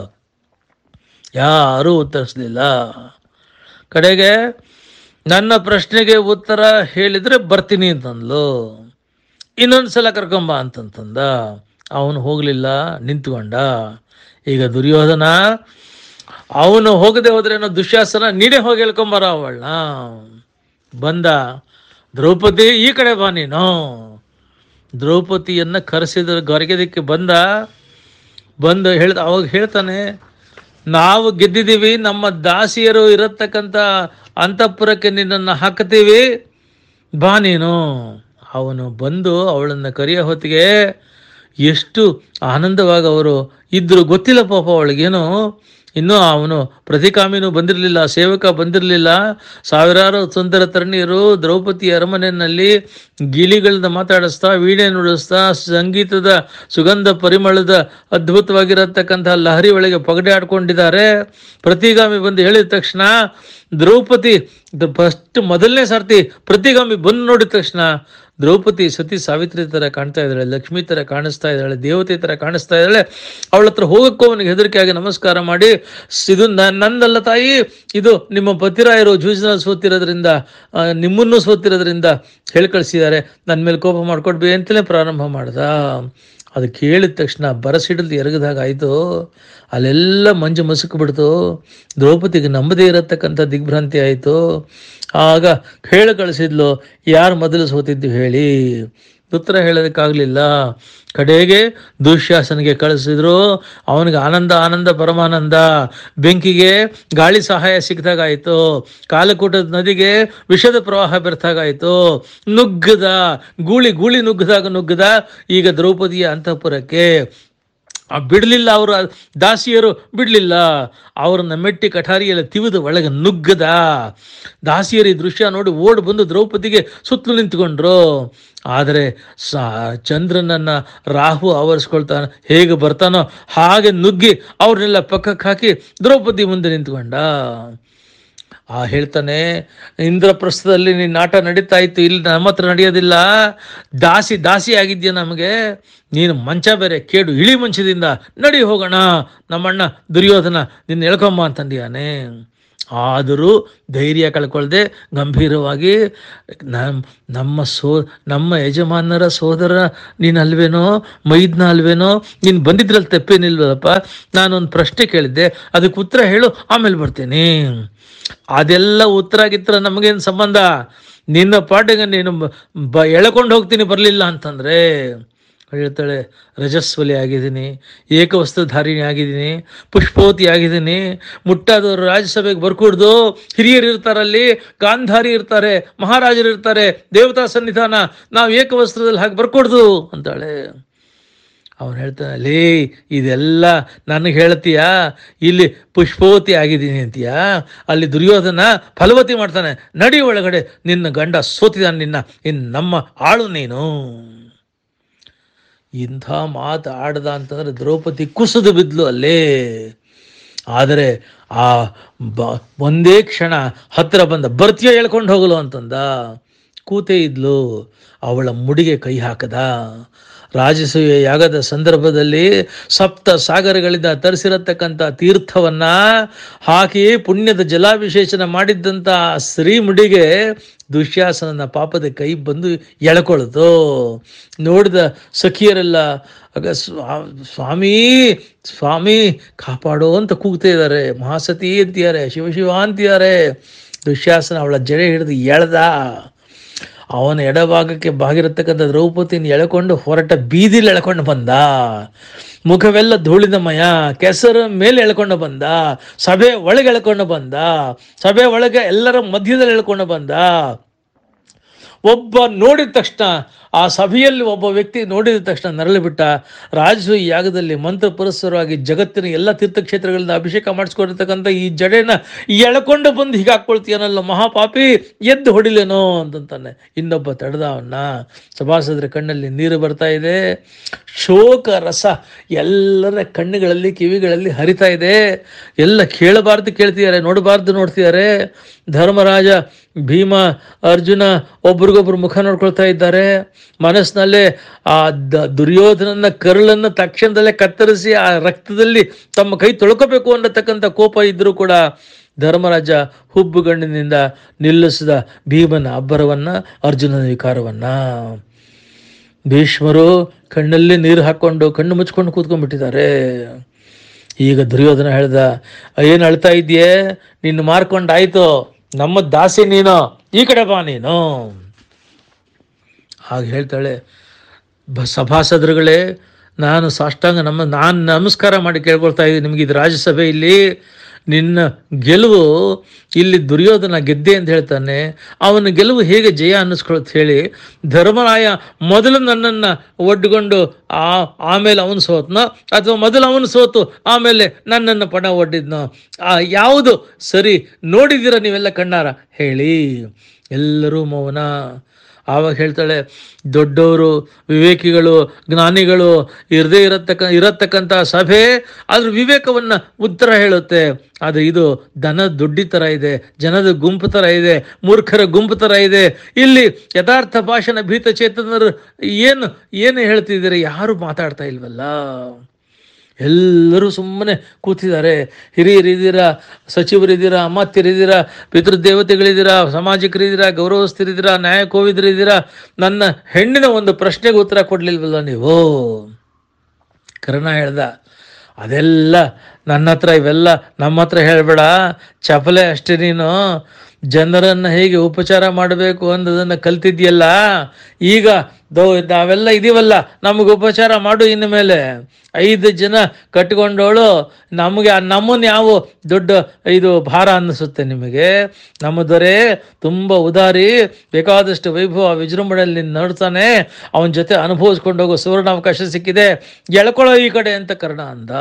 ಯಾರೂ ಉತ್ತರಿಸಲಿಲ್ಲ ಕಡೆಗೆ ನನ್ನ ಪ್ರಶ್ನೆಗೆ ಉತ್ತರ ಹೇಳಿದರೆ ಬರ್ತೀನಿ ಅಂತಂದ್ಲು ಇನ್ನೊಂದು ಸಲ ಕರ್ಕೊಂಬ ಅಂತಂತಂದ ಅವನು ಹೋಗಲಿಲ್ಲ ನಿಂತ್ಕೊಂಡ ಈಗ ದುರ್ಯೋಧನ ಅವನು ಹೋಗದೆ ಹೋದ್ರೇನೋ ದುಶ್ಯಾಸನ ನೀನೇ ಹೋಗಿ ಹೇಳ್ಕೊಂಬರ ಅವಳನ್ನ ಬಂದ ದ್ರೌಪದಿ ಈ ಕಡೆ ಬಾ ನೀನು ದ್ರೌಪದಿಯನ್ನು ಕರೆಸಿದ ಗೊರಗೆದಕ್ಕೆ ಬಂದ ಬಂದು ಹೇಳ್ದ ಅವಾಗ ಹೇಳ್ತಾನೆ ನಾವು ಗೆದ್ದಿದ್ದೀವಿ ನಮ್ಮ ದಾಸಿಯರು ಇರತಕ್ಕಂಥ ಅಂತಃಪುರಕ್ಕೆ ನಿನ್ನನ್ನು ಹಾಕ್ತೀವಿ ಬಾ ನೀನು ಅವನು ಬಂದು ಅವಳನ್ನು ಕರೆಯೋ ಹೊತ್ತಿಗೆ ಎಷ್ಟು ಆನಂದವಾಗಿ ಅವರು ಇದ್ದರು ಗೊತ್ತಿಲ್ಲ ಪಾಪ ಅವಳಿಗೇನು ಇನ್ನೂ ಅವನು ಪ್ರತಿಕಾಮಿನೂ ಬಂದಿರಲಿಲ್ಲ ಸೇವಕ ಬಂದಿರಲಿಲ್ಲ ಸಾವಿರಾರು ಸುಂದರ ತರುಣಿಯರು ದ್ರೌಪದಿ ಅರಮನೆಯಲ್ಲಿ ಗಿಳಿಗಳಿಂದ ಮಾತಾಡಿಸ್ತಾ ವೀಣೆ ನುಡಿಸ್ತಾ ಸಂಗೀತದ ಸುಗಂಧ ಪರಿಮಳದ ಅದ್ಭುತವಾಗಿರತಕ್ಕಂಥ ಲಹರಿ ಒಳಗೆ ಪಗಡೆ ಆಡ್ಕೊಂಡಿದ್ದಾರೆ ಪ್ರತಿಗಾಮಿ ಬಂದು ಹೇಳಿದ ತಕ್ಷಣ ದ್ರೌಪದಿ ಫಸ್ಟ್ ಮೊದಲನೇ ಸರ್ತಿ ಪ್ರತಿಗಾಮಿ ಬಂದು ನೋಡಿದ ತಕ್ಷಣ ದ್ರೌಪದಿ ಸತಿ ಸಾವಿತ್ರಿ ಥರ ಕಾಣ್ತಾ ಇದ್ದಾಳೆ ಲಕ್ಷ್ಮಿ ಥರ ಕಾಣಿಸ್ತಾ ಇದ್ದಾಳೆ ದೇವತೆ ಥರ ಕಾಣಿಸ್ತಾ ಇದ್ದಾಳೆ ಅವಳ ಹತ್ರ ಹೋಗಕ್ಕೂ ಅವನಿಗೆ ಹೆದರಿಕೆಯಾಗಿ ನಮಸ್ಕಾರ ಮಾಡಿ "ಸ್- ಇದು ನ- ನಂದಲ್ಲ ತಾಯಿ ಇದು ನಿಮ್ಮ ಪತಿರಾಯರು ಜೂಜಿನಲ್ಲಿ ಸೋತಿರೋದ್ರಿಂದ ಆ, ನಿಮ್ಮನ್ನು ಸೋತಿರೋದ್ರಿಂದ ಹೇಳಿ ಕಳಿಸಿದ್ದಾರೆ ನನ್ನ ಮೇಲೆ ಕೋಪ ಮಾಡ್ಕೊಡ್ಬಿ ಅಂತಲೇ ಪ್ರಾರಂಭ ಮಾಡ್ದ ಅದು ಕೇಳಿದ ತಕ್ಷಣ ಬರಸಿಡಲು ಎರಗದಾಗ ಆಯಿತು ಅಲ್ಲೆಲ್ಲ ಮಂಜು ಮಸುಕು ಬಿಡ್ತು ದ್ರೌಪದಿಗೆ ನಂಬದೇ ಇರತಕ್ಕಂಥ ದಿಗ್ಭ್ರಾಂತಿ ಆಯಿತು ಆಗ ಹೇಳಿ ಕಳಿಸಿದ್ಲು ಯಾರು ಮೊದಲು ಸೋತಿದ್ದು ಹೇಳಿ ಉತ್ತರ ಹೇಳೋದಕ್ಕಾಗಲಿಲ್ಲ ಕಡೆಗೆ ದುಶ್ಯಾಸನಿಗೆ ಕಳಿಸಿದ್ರು ಅವನಿಗೆ ಆನಂದ ಆನಂದ ಪರಮಾನಂದ ಬೆಂಕಿಗೆ ಗಾಳಿ ಸಹಾಯ ಸಿಕ್ಕಿದಾಗಾಯಿತು ಕಾಲಕೂಟದ ನದಿಗೆ ವಿಷದ ಪ್ರವಾಹ ಬೆರ್ತಾಗಾಯಿತು ನುಗ್ಗದ ಗೂಳಿ ಗೂಳಿ ನುಗ್ಗದಾಗ ನುಗ್ಗದ ಈಗ ದ್ರೌಪದಿಯ ಅಂತಃಪುರಕ್ಕೆ ಆ ಬಿಡಲಿಲ್ಲ ಅವರ ದಾಸಿಯರು ಬಿಡಲಿಲ್ಲ ಅವರನ್ನ ಮೆಟ್ಟಿ ಕಠಾರಿಯಲ್ಲಿ ತಿವಿದು ಒಳಗೆ ನುಗ್ಗದ ದಾಸಿಯರು ಈ ದೃಶ್ಯ ನೋಡಿ ಓಡ್ ಬಂದು ದ್ರೌಪದಿಗೆ ಸುತ್ತಲೂ ನಿಂತ್ಕೊಂಡ್ರು ಆದರೆ ಸ ಚಂದ್ರನನ್ನ ರಾಹು ಆವರಿಸ್ಕೊಳ್ತಾನೆ ಹೇಗೆ ಬರ್ತಾನೋ ಹಾಗೆ ನುಗ್ಗಿ ಅವ್ರನ್ನೆಲ್ಲ ಪಕ್ಕಕ್ಕೆ ಹಾಕಿ ದ್ರೌಪದಿ ಮುಂದೆ ನಿಂತ್ಕೊಂಡ ಆ ಹೇಳ್ತಾನೆ ಇಂದ್ರಪ್ರಸ್ಥದಲ್ಲಿ ನಿನ್ನ ಆಟ ನಡೀತಾ ಇತ್ತು ಇಲ್ಲಿ ನಮ್ಮ ಹತ್ರ ನಡೆಯೋದಿಲ್ಲ ದಾಸಿ ದಾಸಿ ಆಗಿದ್ಯಾ ನಮಗೆ ನೀನು ಮಂಚ ಬೇರೆ ಕೇಡು ಇಳಿ ಮಂಚದಿಂದ ನಡಿ ಹೋಗೋಣ ನಮ್ಮಣ್ಣ ದುರ್ಯೋಧನ ನಿನ್ನ ಎಳ್ಕೊಂಬ ಅಂತಂದಿಯಾನೆ ಆದರೂ ಧೈರ್ಯ ಕಳ್ಕೊಳ್ದೆ ಗಂಭೀರವಾಗಿ ನಮ್ ನಮ್ಮ ಸೋ ನಮ್ಮ ಯಜಮಾನರ ಸೋದರ ನೀನು ಅಲ್ವೇನೋ ಮೈದ್ನ ಅಲ್ವೇನೋ ನೀನು ಬಂದಿದ್ರಲ್ಲಿ ತಪ್ಪೇನಿಲ್ವಲ್ಲಪ್ಪ ನಾನೊಂದು ಪ್ರಶ್ನೆ ಕೇಳಿದ್ದೆ ಅದಕ್ಕೆ ಉತ್ತರ ಹೇಳು ಆಮೇಲೆ ಬರ್ತೀನಿ ಅದೆಲ್ಲ ಉತ್ತರ ಗಿತ್ತರ ನಮಗೇನು ಸಂಬಂಧ ನಿನ್ನ ಪಾಟಿಗೆ ನೀನು ಬ ಎಳ್ಕೊಂಡು ಹೋಗ್ತೀನಿ ಬರಲಿಲ್ಲ ಅಂತಂದರೆ ಹೇಳ್ತಾಳೆ ರಜಸ್ವಲಿ ಆಗಿದ್ದೀನಿ ಏಕವಸ್ತ್ರಧಾರಿಣಿ ಆಗಿದ್ದೀನಿ ಪುಷ್ಪವತಿ ಆಗಿದ್ದೀನಿ ಮುಟ್ಟಾದವರು ರಾಜ್ಯಸಭೆಗೆ ಬರ್ಕೂಡ್ದು ಹಿರಿಯರು ಇರ್ತಾರಲ್ಲಿ ಗಾಂಧಾರಿ ಇರ್ತಾರೆ ಮಹಾರಾಜರು ಇರ್ತಾರೆ ದೇವತಾ ಸನ್ನಿಧಾನ ನಾವು ಏಕವಸ್ತ್ರದಲ್ಲಿ ಹಾಗೆ ಬರ್ಕೂಡ್ದು ಅಂತಾಳೆ ಅವನು ಹೇಳ್ತಾನೆ ಲೇ ಇದೆಲ್ಲ ನನಗೆ ಹೇಳ್ತೀಯಾ ಇಲ್ಲಿ ಪುಷ್ಪವತಿ ಆಗಿದ್ದೀನಿ ಅಂತೀಯಾ ಅಲ್ಲಿ ದುರ್ಯೋಧನ ಫಲವತಿ ಮಾಡ್ತಾನೆ ನಡಿ ಒಳಗಡೆ ನಿನ್ನ ಗಂಡ ಸೋತಿದ್ದಾನೆ ನಿನ್ನ ಇನ್ನು ನಮ್ಮ ಆಳು ನೀನು ಇಂಥ ಮಾತು ಆಡ್ದ ಅಂತಂದ್ರೆ ದ್ರೌಪದಿ ಕುಸಿದು ಬಿದ್ಲು ಅಲ್ಲೇ ಆದರೆ ಆ ಬ ಒಂದೇ ಕ್ಷಣ ಹತ್ತಿರ ಬಂದ ಬರ್ತೀಯ ಹೇಳ್ಕೊಂಡು ಹೋಗಲು ಅಂತಂದ ಕೂತೇ ಇದ್ಲು ಅವಳ ಮುಡಿಗೆ ಕೈ ಹಾಕದ ರಾಜಸೂಯ ಯಾಗದ ಸಂದರ್ಭದಲ್ಲಿ ಸಪ್ತ ಸಾಗರಗಳಿಂದ ತರಿಸಿರತಕ್ಕಂಥ ತೀರ್ಥವನ್ನ ಹಾಕಿ ಪುಣ್ಯದ ಜಲಾಭಿಷೇಚನ ಮಾಡಿದ್ದಂಥ ಆ ಶ್ರೀಮುಡಿಗೆ ದುಶ್ಯಾಸನನ ಪಾಪದ ಕೈ ಬಂದು ಎಳ್ಕೊಳ್ತು ನೋಡಿದ ಸಖಿಯರೆಲ್ಲ ಆಗ ಸ್ವಾ- ಸ್ವಾಮಿ ಸ್ವಾಮಿ ಕಾಪಾಡೋ ಅಂತ ಕೂಗ್ತಾ ಇದ್ದಾರೆ ಮಹಾಸತಿ ಅಂತಿದ್ದಾರೆ ಶಿವಶಿವ ಅಂತಿದ್ದಾರೆ ದುಶ್ಯಾಸನ ಅವಳ ಜಡೆ ಹಿಡಿದು ಎಳ್ದ ಅವನ ಎಡಭಾಗಕ್ಕೆ ಬಾಗಿರತಕ್ಕಂಥ ದ್ರೌಪದಿನ ಎಳ್ಕೊಂಡು ಹೊರಟ ಬೀದಿಲಿ ಎಳ್ಕೊಂಡು ಬಂದ ಮುಖವೆಲ್ಲ ಧೂಳಿನಮಯ ಕೆಸರು ಮೇಲೆ ಎಳ್ಕೊಂಡು ಬಂದ ಸಭೆ ಒಳಗೆ ಎಳ್ಕೊಂಡು ಬಂದ ಸಭೆ ಒಳಗೆ ಎಲ್ಲರ ಮಧ್ಯದಲ್ಲಿ ಎಳ್ಕೊಂಡು ಬಂದ ಒಬ್ಬ ನೋಡಿದ ತಕ್ಷಣ ಆ ಸಭೆಯಲ್ಲಿ ಒಬ್ಬ ವ್ಯಕ್ತಿ ನೋಡಿದ ತಕ್ಷಣ ನರಳಿ ಬಿಟ್ಟ ರಾಜಸೂಯ ಯಾಗದಲ್ಲಿ ಮಂತ್ರ ಪುರಸ್ಸರವಾಗಿ ಜಗತ್ತಿನ ಎಲ್ಲ ತೀರ್ಥಕ್ಷೇತ್ರಗಳಿಂದ ಅಭಿಷೇಕ ಮಾಡಿಸ್ಕೊಂಡಿರ್ತಕ್ಕಂಥ ಈ ಜಡೆನ ಎಳ್ಕೊಂಡು ಬಂದು ಹೀಗೆ ಹಾಕ್ಕೊಳ್ತೀಯನಲ್ಲ ಮಹಾಪಾಪಿ ಎದ್ದು ಹೊಡಿಲೇನೋ ಅಂತಂತಾನೆ ಇನ್ನೊಬ್ಬ ತಡೆದ ಅವನ್ನ ಸಭಾಸದ್ರ ಕಣ್ಣಲ್ಲಿ ನೀರು ಬರ್ತಾ ಇದೆ ಶೋಕ ರಸ ಎಲ್ಲರ ಕಣ್ಣುಗಳಲ್ಲಿ ಕಿವಿಗಳಲ್ಲಿ ಹರಿತಾ ಇದೆ ಎಲ್ಲ ಕೇಳಬಾರ್ದು ಕೇಳ್ತಿದ್ದಾರೆ ನೋಡಬಾರ್ದು ನೋಡ್ತಿದ್ದಾರೆ ಧರ್ಮರಾಜ ಭೀಮ ಅರ್ಜುನ ಒಬ್ರಿಗೊಬ್ರು ಮುಖ ನೋಡ್ಕೊಳ್ತಾ ಇದ್ದಾರೆ ಮನಸ್ಸಿನಲ್ಲೇ ಆ ದ ದುರ್ಯೋಧನನ ಕರುಳನ್ನು ತಕ್ಷಣದಲ್ಲೇ ಕತ್ತರಿಸಿ ಆ ರಕ್ತದಲ್ಲಿ ತಮ್ಮ ಕೈ ತೊಳ್ಕೋಬೇಕು ಅನ್ನತಕ್ಕಂಥ ಕೋಪ ಇದ್ರೂ ಕೂಡ ಧರ್ಮರಾಜ ಹುಬ್ಬುಗಣ್ಣಿನಿಂದ ನಿಲ್ಲಿಸಿದ ಭೀಮನ ಅಬ್ಬರವನ್ನ ಅರ್ಜುನನ ವಿಕಾರವನ್ನ ಭೀಷ್ಮರು ಕಣ್ಣಲ್ಲಿ ನೀರು ಹಾಕ್ಕೊಂಡು ಕಣ್ಣು ಮುಚ್ಕೊಂಡು ಕೂತ್ಕೊಂಡ್ಬಿಟ್ಟಿದ್ದಾರೆ ಈಗ ದುರ್ಯೋಧನ ಹೇಳ್ದ ಏನು ಅಳ್ತಾ ಇದೆಯೇ ನಿನ್ನ ಮಾರ್ಕೊಂಡಾಯ್ತು ನಮ್ಮ ದಾಸಿ ನೀನು ಈ ಕಡೆ ಬಾ ನೀನು ಹಾಗೆ ಹೇಳ್ತಾಳೆ ಬ ಸಭಾಸದರುಗಳೇ ನಾನು ಸಾಷ್ಟಾಂಗ ನಮ್ಮ ನಾನು ನಮಸ್ಕಾರ ಮಾಡಿ ಕೇಳ್ಕೊಳ್ತಾ ಇದ್ದೀನಿ ನಿಮಗೆ ಇದು ರಾಜ್ಯಸಭೆ ಇಲ್ಲಿ ನಿನ್ನ ಗೆಲುವು ಇಲ್ಲಿ ದುರ್ಯೋಧನ ಗೆದ್ದೆ ಅಂತ ಹೇಳ್ತಾನೆ ಅವನ ಗೆಲುವು ಹೇಗೆ ಜಯ ಅನ್ನಿಸ್ಕೊಳತ್ ಹೇಳಿ ಧರ್ಮರಾಯ ಮೊದಲು ನನ್ನನ್ನು ಒಡ್ಕೊಂಡು ಆ ಆಮೇಲೆ ಅವನು ಸೋತ್ನೋ ಅಥವಾ ಮೊದಲು ಅವನು ಸೋತು ಆಮೇಲೆ ನನ್ನನ್ನು ಪಣ ಒಡ್ಡಿದ್ನೋ ಆ ಯಾವುದು ಸರಿ ನೋಡಿದ್ದೀರ ನೀವೆಲ್ಲ ಕಣ್ಣಾರ ಹೇಳಿ ಎಲ್ಲರೂ ಮೌನ ಆವಾಗ ಹೇಳ್ತಾಳೆ ದೊಡ್ಡವರು ವಿವೇಕಿಗಳು ಜ್ಞಾನಿಗಳು ಇರದೇ ಇರತಕ್ಕ ಇರತಕ್ಕಂಥ ಸಭೆ ಅದ್ರ ವಿವೇಕವನ್ನು ಉತ್ತರ ಹೇಳುತ್ತೆ ಆದರೆ ಇದು ದನ ದುಡ್ಡಿ ಥರ ಇದೆ ಜನದ ಗುಂಪು ಥರ ಇದೆ ಮೂರ್ಖರ ಗುಂಪು ಥರ ಇದೆ ಇಲ್ಲಿ ಯಥಾರ್ಥ ಭಾಷಣ ಭೀತ ಚೇತನರು ಏನು ಏನು ಹೇಳ್ತಿದ್ದೀರಿ ಯಾರು ಮಾತಾಡ್ತಾ ಇಲ್ವಲ್ಲ ಎಲ್ಲರೂ ಸುಮ್ಮನೆ ಕೂತಿದ್ದಾರೆ ಹಿರಿಯರಿದ್ದೀರಾ ಸಚಿವರಿದ್ದೀರಾ ಅಮಾತ್ಯರಿದ್ದೀರಾ ಪಿತೃದೇವತೆಗಳಿದ್ದೀರಾ ಸಾಮಾಜಿಕರಿದ್ದೀರಾ ಗೌರವಸ್ಥರಿದ್ದೀರಾ ನ್ಯಾಯಕೋವಿದರಿದ್ದೀರಾ ನನ್ನ ಹೆಣ್ಣಿನ ಒಂದು ಪ್ರಶ್ನೆಗೆ ಉತ್ತರ ಕೊಡ್ಲಿಲ್ವಲ್ಲ ನೀವು ಕರ್ಣ ಹೇಳ್ದ ಅದೆಲ್ಲ ನನ್ನ ಹತ್ರ ಇವೆಲ್ಲ ನಮ್ಮ ಹತ್ರ ಹೇಳಬೇಡ ಚಪಲೆ ಅಷ್ಟೇ ನೀನು ಜನರನ್ನು ಹೇಗೆ ಉಪಚಾರ ಮಾಡಬೇಕು ಅನ್ನೋದನ್ನು ಕಲ್ತಿದ್ಯಲ್ಲ ಈಗ ದೋ ನಾವೆಲ್ಲ ಇದೀವಲ್ಲ ನಮಗೆ ಉಪಚಾರ ಮಾಡು ಇನ್ನು ಮೇಲೆ ಐದು ಜನ ಕಟ್ಕೊಂಡವಳು ನಮಗೆ ಆ ನಮ್ಮನ್ನು ಯಾವ ದೊಡ್ಡ ಇದು ಭಾರ ಅನ್ನಿಸುತ್ತೆ ನಿಮಗೆ ನಮ್ಮ ದೊರೆ ತುಂಬ ಉದಾರಿ ಬೇಕಾದಷ್ಟು ವೈಭವ ವಿಜೃಂಭಣೆಯಲ್ಲಿ ನಿನ್ನ ನೋಡ್ತಾನೆ ಅವನ ಜೊತೆ ಅನುಭವಿಸ್ಕೊಂಡು ಹೋಗೋ ಸುವರ್ಣಾವಕಾಶ ಸಿಕ್ಕಿದೆ ಎಳ್ಕೊಳ್ಳೋ ಈ ಕಡೆ ಅಂತ ಕರ್ಣ ಅಂದ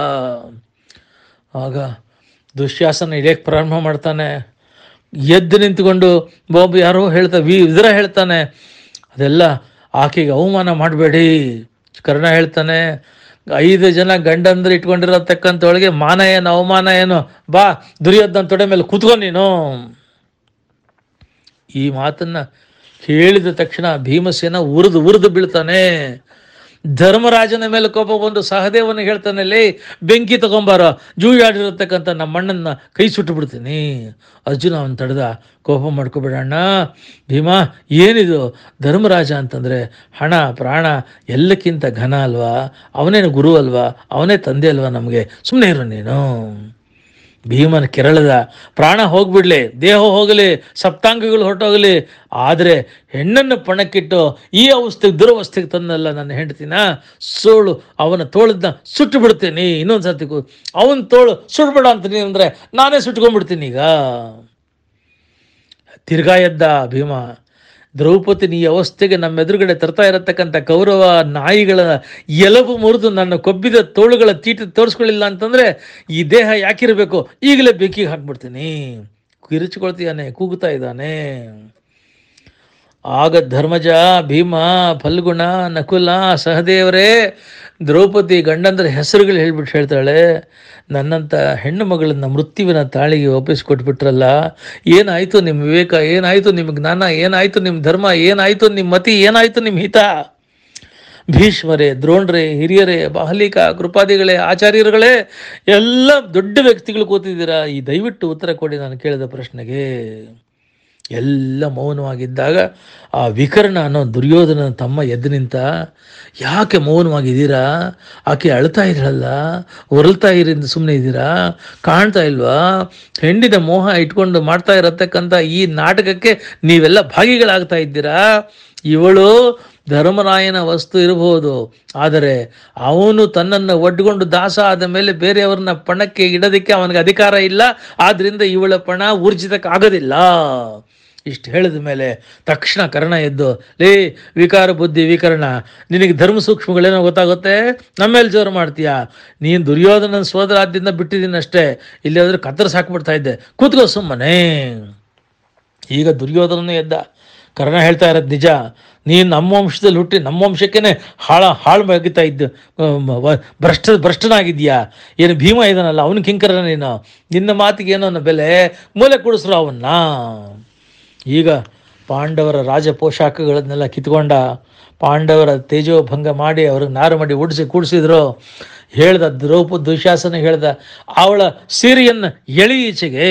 ಆಗ ದುಶ್ಯಾಸನ ಇಳಿಯಕ್ಕೆ ಪ್ರಾರಂಭ ಮಾಡ್ತಾನೆ ಎದ್ದು ನಿಂತ್ಕೊಂಡು ಬಾಬು ಯಾರೋ ಹೇಳ್ತಾ ವಿ ಇದರ ಹೇಳ್ತಾನೆ ಅದೆಲ್ಲ ಆಕೆಗೆ ಅವಮಾನ ಮಾಡಬೇಡಿ ಕರ್ಣ ಹೇಳ್ತಾನೆ ಐದು ಜನ ಗಂಡಂದ್ರೆ ಇಟ್ಕೊಂಡಿರತಕ್ಕಂಥವಳಿಗೆ ಮಾನ ಏನು ಅವಮಾನ ಏನು ಬಾ ದುರ್ಯೋಧನ ತೊಡೆ ಮೇಲೆ ಕೂತ್ಕೊ ನೀನು ಈ ಮಾತನ್ನ ಹೇಳಿದ ತಕ್ಷಣ ಭೀಮಸೇನ ಉರಿದು ಉರಿದು ಬೀಳ್ತಾನೆ ಧರ್ಮರಾಜನ ಮೇಲೆ ಕೋಪ ಬಂದು ಸಹದೇವನಿಗೆ ಹೇಳ್ತಾನೆ ಲೇ ಬೆಂಕಿ ತಗೊಂಬಾರ ಜೂಯಾಡಿರತಕ್ಕಂಥ ನಮ್ಮ ಅಣ್ಣನ ಕೈ ಸುಟ್ಟು ಬಿಡ್ತೀನಿ ಅರ್ಜುನ ಅವನ್ ತಡೆದ ಕೋಪ ಮಾಡ್ಕೊಬೇಡಣ್ಣ ಭೀಮಾ ಏನಿದು ಧರ್ಮರಾಜ ಅಂತಂದ್ರೆ ಹಣ ಪ್ರಾಣ ಎಲ್ಲಕ್ಕಿಂತ ಘನ ಅಲ್ವಾ ಅವನೇನು ಗುರು ಅಲ್ವಾ ಅವನೇ ತಂದೆ ಅಲ್ವಾ ನಮಗೆ ಸುಮ್ಮನೆ ಇರು ನೀನು ಭೀಮನ ಕೆರಳದ ಪ್ರಾಣ ಹೋಗ್ಬಿಡ್ಲಿ ದೇಹ ಹೋಗಲಿ ಸಪ್ತಾಂಗಗಳು ಹೊರಟೋಗಲಿ ಆದರೆ ಹೆಣ್ಣನ್ನು ಪಣಕ್ಕಿಟ್ಟು ಈ ಅವಸ್ಥೆಗೆ ದುರವಸ್ಥೆಗೆ ತಂದಲ್ಲ ನನ್ನ ಹೆಂಡತಿನ ಸೋಳು ಅವನ ತೋಳದನ್ನ ಸುಟ್ಟು ಬಿಡ್ತೀನಿ ಇನ್ನೊಂದು ಸರ್ತಿ ಅವನ ತೋಳು ಸುಟ್ಬೇಡ ಅಂತೀನಿ ಅಂದರೆ ನಾನೇ ಸುಟ್ಕೊಂಡ್ಬಿಡ್ತೀನಿ ಈಗ ತಿರ್ಗಾ ಎದ್ದ ಭೀಮ ದ್ರೌಪದಿ ಈ ಅವಸ್ಥೆಗೆ ನಮ್ಮ ಎದುರುಗಡೆ ತರ್ತಾ ಇರತಕ್ಕಂಥ ಕೌರವ ನಾಯಿಗಳ ಎಲಬು ಮುರಿದು ನನ್ನ ಕೊಬ್ಬಿದ ತೋಳುಗಳ ತೀಟ ತೋರಿಸ್ಕೊಳ್ಳಿಲ್ಲ ಅಂತಂದ್ರೆ ಈ ದೇಹ ಯಾಕಿರಬೇಕು ಈಗಲೇ ಬೆಂಕಿಗೆ ಹಾಕ್ಬಿಡ್ತೀನಿ ಕಿರಿಚಿಕೊಳ್ತೀಯಾನೆ ಕೂಗುತ್ತಾ ಇದ್ದಾನೆ ಆಗ ಧರ್ಮಜ ಭೀಮ ಫಲ್ಗುಣ ನಕುಲ ಸಹದೇವರೇ ದ್ರೌಪದಿ ಗಂಡಂದ್ರ ಹೆಸರುಗಳು ಹೇಳ್ಬಿಟ್ಟು ಹೇಳ್ತಾಳೆ ನನ್ನಂಥ ಹೆಣ್ಣು ಮಗಳನ್ನ ಮೃತ್ಯುವಿನ ತಾಳಿಗೆ ಒಪ್ಪಿಸ್ಕೊಟ್ಬಿಟ್ರಲ್ಲ ಏನಾಯ್ತು ನಿಮ್ಮ ವಿವೇಕ ಏನಾಯ್ತು ನಿಮ್ಮ ಜ್ಞಾನ ಏನಾಯ್ತು ನಿಮ್ಮ ಧರ್ಮ ಏನಾಯ್ತು ನಿಮ್ಮ ಮತಿ ಏನಾಯ್ತು ನಿಮ್ಮ ಹಿತ ಭೀಷ್ಮರೇ ದ್ರೋಣ್ರೇ ಹಿರಿಯರೇ ಬಾಹಲಿಕ ಕೃಪಾದಿಗಳೇ ಆಚಾರ್ಯರುಗಳೇ ಎಲ್ಲ ದೊಡ್ಡ ವ್ಯಕ್ತಿಗಳು ಕೂತಿದ್ದೀರಾ ಈ ದಯವಿಟ್ಟು ಉತ್ತರ ಕೊಡಿ ನಾನು ಕೇಳಿದ ಪ್ರಶ್ನೆಗೆ ಎಲ್ಲ ಮೌನವಾಗಿದ್ದಾಗ ಆ ವಿಕರ್ಣ ಅನ್ನೋ ದುರ್ಯೋಧನ ತಮ್ಮ ಎದ್ದು ನಿಂತ ಯಾಕೆ ಮೌನವಾಗಿದ್ದೀರಾ ಆಕೆ ಅಳ್ತಾ ಇದ್ರಲ್ಲ ಹೊರಳ್ತಾ ಇರಿಂದ ಸುಮ್ಮನೆ ಇದ್ದೀರಾ ಕಾಣ್ತಾ ಇಲ್ವಾ ಹೆಂಡಿನ ಮೋಹ ಇಟ್ಕೊಂಡು ಮಾಡ್ತಾ ಇರತಕ್ಕಂಥ ಈ ನಾಟಕಕ್ಕೆ ನೀವೆಲ್ಲ ಭಾಗಿಗಳಾಗ್ತಾ ಇದ್ದೀರಾ ಇವಳು ಧರ್ಮರಾಯನ ವಸ್ತು ಇರಬಹುದು ಆದರೆ ಅವನು ತನ್ನನ್ನು ಒಡ್ಕೊಂಡು ದಾಸ ಆದ ಮೇಲೆ ಬೇರೆಯವ್ರನ್ನ ಪಣಕ್ಕೆ ಇಡೋದಕ್ಕೆ ಅವನಿಗೆ ಅಧಿಕಾರ ಇಲ್ಲ ಆದ್ರಿಂದ ಇವಳ ಪಣ ಊರ್ಜಿತಕ್ಕಾಗೋದಿಲ್ಲ ಇಷ್ಟು ಹೇಳಿದ ಮೇಲೆ ತಕ್ಷಣ ಕರ್ಣ ಎದ್ದು ಲೇ ವಿಕಾರ ಬುದ್ಧಿ ವಿಕರಣ ನಿನಗೆ ಧರ್ಮ ಸೂಕ್ಷ್ಮಗಳೇನೋ ಗೊತ್ತಾಗುತ್ತೆ ನಮ್ಮೇಲೆ ಜೋರು ಮಾಡ್ತೀಯಾ ನೀನು ದುರ್ಯೋಧನ ಸೋದರಾದ್ಯದಿಂದ ಬಿಟ್ಟಿದ್ದೀನಿ ಅಷ್ಟೇ ಇಲ್ಲಿ ಹೋದ್ರೆ ಕತ್ತರಿಸಿ ಹಾಕ್ಬಿಡ್ತಾ ಇದ್ದೆ ಕೂತ್ಕೋ ಸುಮ್ಮನೆ ಈಗ ದುರ್ಯೋಧನನೇ ಎದ್ದ ಕರ್ಣ ಹೇಳ್ತಾ ಇರೋದು ನಿಜ ನೀನು ನಮ್ಮ ವಂಶದಲ್ಲಿ ಹುಟ್ಟಿ ನಮ್ಮ ವಂಶಕ್ಕೇನೆ ಹಾಳ ಹಾಳು ಬಗಿತಾ ಇದ್ದು ಅಮ್, ವ- ಭ್ರಷ್ಟ ಭ್ರಷ್ಟನಾಗಿದ್ಯಾ ಏನು ಭೀಮ ಇದಾನಲ್ಲ ಅವನ ಕಿಂಕರ ನೀನು ನಿನ್ನ ಮಾತಿಗೆ ಏನೋ ಅನ್ನೋ ಬೆಲೆ ಮೂಲೆ ಕುಡಿಸ್ರು ಅವನ್ನ ಈಗ ಪಾಂಡವರ ರಾಜ ಪೋಷಾಕಗಳನ್ನೆಲ್ಲ ಕಿತ್ಕೊಂಡ ಪಾಂಡವರ ತೇಜೋಭಂಗ ಮಾಡಿ ಅವ್ರಿಗೆ ನಾರು ಮಾಡಿ ಉಡಿಸಿ ಕೂಡಿಸಿದ್ರು ಹೇಳ್ದ ದ್ರೌಪ ದುಶಾಸನ ಹೇಳ್ದ ಅವಳ ಸೀರೆಯನ್ನು ಎಳಿ ಈಚೆಗೆ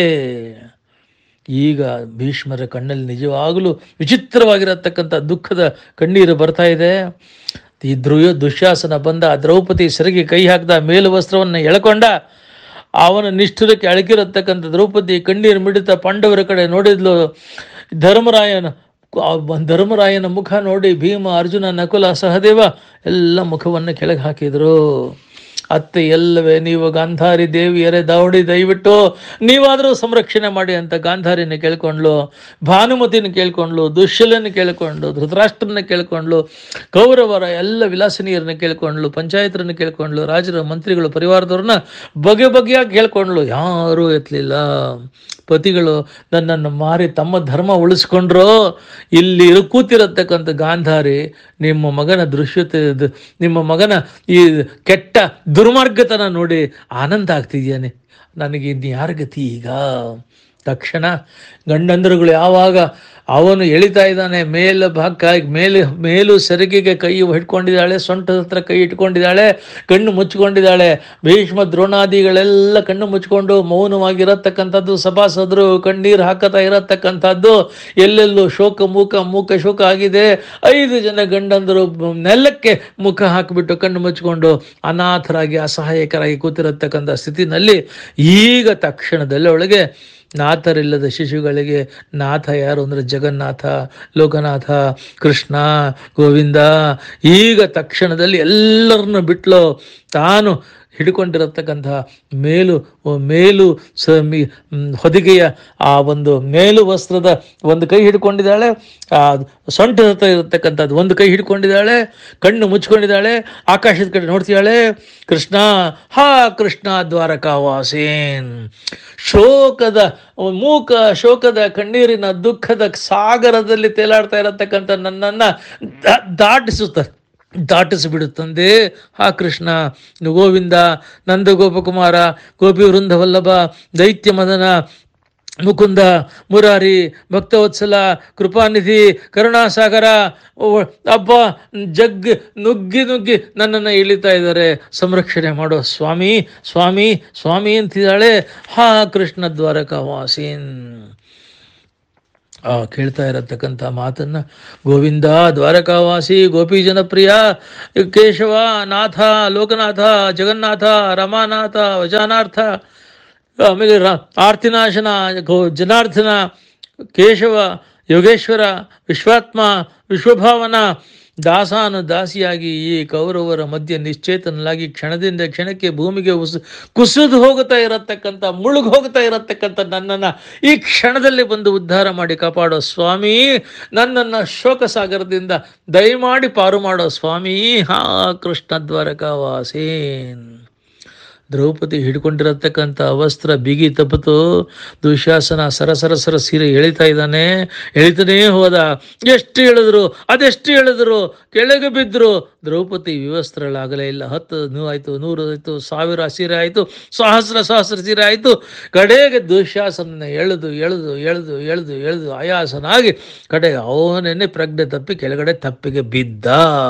ಈಗ ಭೀಷ್ಮರ ಕಣ್ಣಲ್ಲಿ ನಿಜವಾಗಲೂ ವಿಚಿತ್ರವಾಗಿರತಕ್ಕಂಥ ದುಃಖದ ಕಣ್ಣೀರು ಬರ್ತಾ ಇದೆ ಈ ಧ್ರುವ ದುಶ್ಯಾಸನ ಬಂದ ದ್ರೌಪದಿ ಸೆರಗಿ ಕೈ ಹಾಕಿದ ಮೇಲು ವಸ್ತ್ರವನ್ನು ಎಳ್ಕೊಂಡ ಅವನ ನಿಷ್ಠುರಕ್ಕೆ ಅಳಕಿರತಕ್ಕಂಥ ದ್ರೌಪದಿ ಕಣ್ಣೀರು ಮಿಡಿತ ಪಾಂಡವರ ಕಡೆ ನೋಡಿದ್ಲು ಧರ್ಮರಾಯನ ಆ ಧರ್ಮರಾಯನ ಮುಖ ನೋಡಿ ಭೀಮ ಅರ್ಜುನ ನಕುಲ ಸಹದೇವ ಎಲ್ಲ ಮುಖವನ್ನು ಕೆಳಗೆ ಹಾಕಿದ್ರು ಅತ್ತೆ ಎಲ್ಲವೇ ನೀವು ಗಾಂಧಾರಿ ದೇವಿಯರೇ ದಾವಡಿ ದಯವಿಟ್ಟು ನೀವಾದರೂ ಸಂರಕ್ಷಣೆ ಮಾಡಿ ಅಂತ ಗಾಂಧಾರಿನ ಕೇಳ್ಕೊಂಡ್ಲು ಭಾನುಮತಿನ ಕೇಳ್ಕೊಂಡ್ಲು ದುಶ್ಯಲನ ಕೇಳ್ಕೊಂಡು ಧೃತರಾಷ್ಟ್ರನ ಕೇಳ್ಕೊಂಡ್ಲು ಕೌರವರ ಎಲ್ಲ ವಿಲಾಸಿನಿಯರನ್ನ ಕೇಳ್ಕೊಂಡ್ಲು ಪಂಚಾಯತರನ್ನ ಕೇಳ್ಕೊಂಡ್ಲು ರಾಜರ ಮಂತ್ರಿಗಳು ಪರಿವಾರದವ್ರನ್ನ ಬಗೆ ಬಗೆಯಾಗಿ ಕೇಳ್ಕೊಂಡ್ಲು ಯಾರೂ ಎತ್ತಲಿಲ್ಲ ಪತಿಗಳು ನನ್ನನ್ನು ಮಾರಿ ತಮ್ಮ ಧರ್ಮ ಉಳಿಸ್ಕೊಂಡ್ರು ಇಲ್ಲಿ ಇರು- ಕೂತಿರತಕ್ಕಂಥ ಗಾಂಧಾರಿ ನಿಮ್ಮ ಮಗನ ದೃಶ್ಯತೆ ದ- ನಿಮ್ಮ ಮಗನ ಈ ಕೆಟ್ಟ ದುರ್ಮಾರ್ಗತನ ನೋಡಿ ಆನಂದ ಆಗ್ತಿದ್ಯಾನೆ ನನಗೆ ಇನ್ನು ಯಾರ ಗತಿ ಈಗ ತಕ್ಷಣ ಗಂಡಂದರುಗಳು ಯಾವಾಗ ಅವನು ಎಳಿತಾ ಇದ್ದಾನೆ ಮೇಲ ಭಾಗ ಮೇಲೆ ಮೇಲು ಸೆರಗಿಗೆ ಕೈ ಹಿಡ್ಕೊಂಡಿದ್ದಾಳೆ ಸೊಂಟದ ಹತ್ರ ಕೈ ಇಟ್ಕೊಂಡಿದ್ದಾಳೆ ಕಣ್ಣು ಮುಚ್ಕೊಂಡಿದ್ದಾಳೆ ಭೀಷ್ಮ ದ್ರೋಣಾದಿಗಳೆಲ್ಲ ಕಣ್ಣು ಮುಚ್ಕೊಂಡು ಮೌನವಾಗಿರತಕ್ಕಂಥದ್ದು ಸಭಾಸದರು ಕಣ್ಣೀರು ಹಾಕತಾ ಇರತಕ್ಕಂಥದ್ದು ಎಲ್ಲೆಲ್ಲೂ ಶೋಕ ಮೂಕ ಮೂಕ ಶೋಕ ಆಗಿದೆ ಐದು ಜನ ಗಂಡಂದರು ನೆಲಕ್ಕೆ ಮುಖ ಹಾಕಿಬಿಟ್ಟು ಕಣ್ಣು ಮುಚ್ಕೊಂಡು ಅನಾಥರಾಗಿ ಅಸಹಾಯಕರಾಗಿ ಕೂತಿರತಕ್ಕಂಥ ಸ್ಥಿತಿನಲ್ಲಿ ಈಗ ತಕ್ಷಣದಲ್ಲಿ ಒಳಗೆ ನಾಥರಿಲ್ಲದ ಶಿಶುಗಳಿಗೆ ನಾಥ ಯಾರು ಅಂದರೆ ಜಗನ್ನಾಥ ಲೋಕನಾಥ ಕೃಷ್ಣ ಗೋವಿಂದ ಈಗ ತಕ್ಷಣದಲ್ಲಿ ಎಲ್ಲರನ್ನು ಬಿಟ್ಲು ತಾನು ಹಿಡ್ಕೊಂಡಿರತಕ್ಕಂಥ ಮೇಲು ಮೇಲು ಸ ಮಿ- ಮ್, ಹೊದಿಗೆಯ ಆ ಒಂದು ಮೇಲು ವಸ್ತ್ರದ ಒಂದು ಕೈ ಹಿಡ್ಕೊಂಡಿದ್ದಾಳೆ ಆ ಸೊಂಟದ ಹತ್ರ ಇರತಕ್ಕಂಥದ್ದು ಒಂದು ಕೈ ಹಿಡ್ಕೊಂಡಿದ್ದಾಳೆ ಕಣ್ಣು ಮುಚ್ಕೊಂಡಿದ್ದಾಳೆ ಆಕಾಶದ ಕಡೆ ನೋಡ್ತಿದ್ದಾಳೆ ಕೃಷ್ಣ ಹಾ ಕೃಷ್ಣ ದ್ವಾರಕಾವಾಸೇನ್ ಶೋಕದ ಮೂಕ ಶೋಕದ ಕಣ್ಣೀರಿನ ದುಃಖದ ಸಾಗರದಲ್ಲಿ ತೇಲಾಡ್ತಾ ಇರತಕ್ಕಂಥ ನನ್ನನ್ನು ದಾ- ದಾಟಿಸುತ್ತಾರೆ ದಾಟಿಸಿಬಿಡುತ್ತಂದೆ ಹಾ ಕೃಷ್ಣ ಗೋವಿಂದ ನಂದ ಗೋಪಕುಮಾರ ಗೋಪಿ ವೃಂದ ವಲ್ಲಭ ದೈತ್ಯ ಮದನ ಮುಕುಂದ ಮುರಾರಿ ಭಕ್ತವತ್ಸಲ ಕೃಪಾನಿಧಿ ಕರುಣಾಸಾಗರ ಓ- ಅಬ್ಬ ಜಗ್ ನುಗ್ಗಿ ನುಗ್ಗಿ ನನ್ನನ್ನು ಇಳಿತಾ ಇದ್ದಾರೆ ಸಂರಕ್ಷಣೆ ಮಾಡೋ ಸ್ವಾಮಿ ಸ್ವಾಮಿ ಸ್ವಾಮಿ ಅಂತಿದ್ದಾಳೆ ಹಾ ಕೃಷ್ಣ ದ್ವಾರಕಾವಾಸೀನ್ ಆ ಕೇಳ್ತಾ ಇರತಕ್ಕಂಥ ಮಾತನ್ನ ಗೋವಿಂದ ದ್ವಾರಕಾವಾಸಿ ಗೋಪಿ ಜನಪ್ರಿಯ ಕೇಶವ ನಾಥ ಲೋಕನಾಥ ಜಗನ್ನಾಥ ರಮಾನಾಥ ವಜಾನಾರ್ಥ ಆಮೇಲೆ ರ ಆರ್ತಿನಾಶನ ಗೋ ಜನಾರ್ದನ ಕೇಶವ ಯೋಗೇಶ್ವರ ವಿಶ್ವಾತ್ಮ ವಿಶ್ವಭಾವನ ದಾಸಾನು ದಾಸಿಯಾಗಿ ಈ ಕೌರವರ ಮಧ್ಯೆ ನಿಶ್ಚೇತನಲಾಗಿ ಕ್ಷಣದಿಂದ ಕ್ಷಣಕ್ಕೆ ಭೂಮಿಗೆ ಉಸ್ ಕುಸಿದು ಹೋಗುತ್ತಾ ಇರತಕ್ಕಂಥ ಮುಳುಗು ಹೋಗ್ತಾ ಇರತಕ್ಕಂಥ ನನ್ನನ್ನು ಈ ಕ್ಷಣದಲ್ಲಿ ಬಂದು ಉದ್ಧಾರ ಮಾಡಿ ಕಾಪಾಡೋ ಸ್ವಾಮಿ ನನ್ನನ್ನು ಶೋಕ ಸಾಗರದಿಂದ ದಯಮಾಡಿ ಪಾರು ಮಾಡೋ ಸ್ವಾಮಿ ಹಾ ಕೃಷ್ಣ ದ್ವಾರಕಾವಾಸೇನ್ ದ್ರೌಪದಿ ಹಿಡ್ಕೊಂಡಿರತಕ್ಕಂಥ ವಸ್ತ್ರ ಬಿಗಿ ತಪ್ಪಿತು ದುಶಾಸನ ಸರಸರ ಸರ ಸೀರೆ ಎಳಿತಾ ಇದ್ದಾನೆ ಎಳಿತಾನೇ ಹೋದ ಎಷ್ಟು ಎಳೆದ್ರು ಅದೆಷ್ಟು ಎಳೆದ್ರು ಕೆಳಗೆ ಬಿದ್ದರು ದ್ರೌಪದಿ ವಿವಸ್ತ್ರಳಾಗಲೇ ಇಲ್ಲ ಹತ್ತು ನೂ ಆಯಿತು ನೂರು ಆಯಿತು ಸಾವಿರ ಸೀರೆ ಆಯಿತು ಸಹಸ್ರ ಸಹಸ್ರ ಸೀರೆ ಆಯಿತು ಕಡೆಗೆ ದುಶಾಸನ ಎಳೆದು ಎಳೆದು ಎಳೆದು ಎಳೆದು ಎಳೆದು ಆಯಾಸನಾಗಿ ಕಡೆಗೆ ಅವನೇನೆ ಪ್ರಜ್ಞೆ ತಪ್ಪಿ ಕೆಳಗಡೆ ತಪ್ಪಿಗೆ ಬಿದ್ದ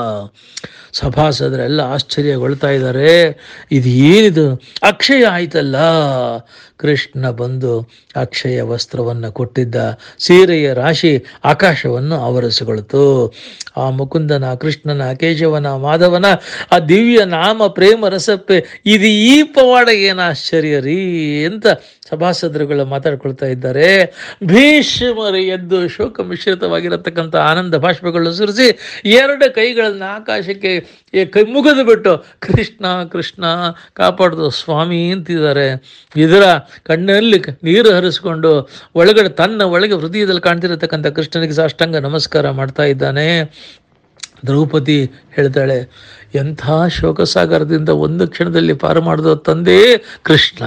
ಸಭಾಸದರೆಲ್ಲ ಆಶ್ಚರ್ಯಗೊಳ್ತಾ ಇದ್ದಾರೆ ಇದು ಏನಿದು ಅಕ್ಷಯ ಆಯ್ತಲ್ಲ ಕೃಷ್ಣ ಬಂದು ಅಕ್ಷಯ ವಸ್ತ್ರವನ್ನು ಕೊಟ್ಟಿದ್ದ ಸೀರೆಯ ರಾಶಿ ಆಕಾಶವನ್ನು ಆವರಿಸಿಕೊಳ್ತು ಆ ಮುಕುಂದನ ಕೃಷ್ಣನ ಕೇಶವನ ಮಾಧವನ ಆ ದಿವ್ಯ ನಾಮ ಪ್ರೇಮ ರಸಪ್ಪೆ ಇದು ಈ ಪವಾಡ ಏನು ಆಶ್ಚರ್ಯ ರೀ ಅಂತ ಸಭಾಸದರುಗಳು ಮಾತಾಡ್ಕೊಳ್ತಾ ಇದ್ದಾರೆ ಭೀಷ್ಮರು ಎದ್ದು ಶೋಕ ಮಿಶ್ರಿತವಾಗಿರತಕ್ಕಂಥ ಆನಂದ ಭಾಷ್ಪಗಳು ಸುರಿಸಿ ಎರಡು ಕೈಗಳನ್ನು ಆಕಾಶಕ್ಕೆ ಈ ಕೈ ಮುಗಿದು ಬಿಟ್ಟು ಕೃಷ್ಣ ಕೃಷ್ಣ ಕಾಪಾಡ್ದು ಸ್ವಾಮಿ ಅಂತಿದ್ದಾರೆ ಇದರ ಕಣ್ಣಲ್ಲಿ ಕ- ನೀರು ಹರಿಸ್ಕೊಂಡು ಒಳಗಡೆ ತನ್ನ ಒಳಗೆ ಹೃದಯದಲ್ಲಿ ಕಾಣ್ತಿರತಕ್ಕಂಥ ಕೃಷ್ಣನಿಗೆ ಸಾಷ್ಟಾಂಗ ನಮಸ್ಕಾರ ಮಾಡ್ತಾ ಇದ್ದಾನೆ ದ್ರೌಪದಿ ಹೇಳ್ತಾಳೆ ಎಂಥ ಶೋಕಸಾಗರದಿಂದ ಒಂದು ಕ್ಷಣದಲ್ಲಿ ಪಾರು ಮಾಡಿದ ತಂದೆ ಕೃಷ್ಣ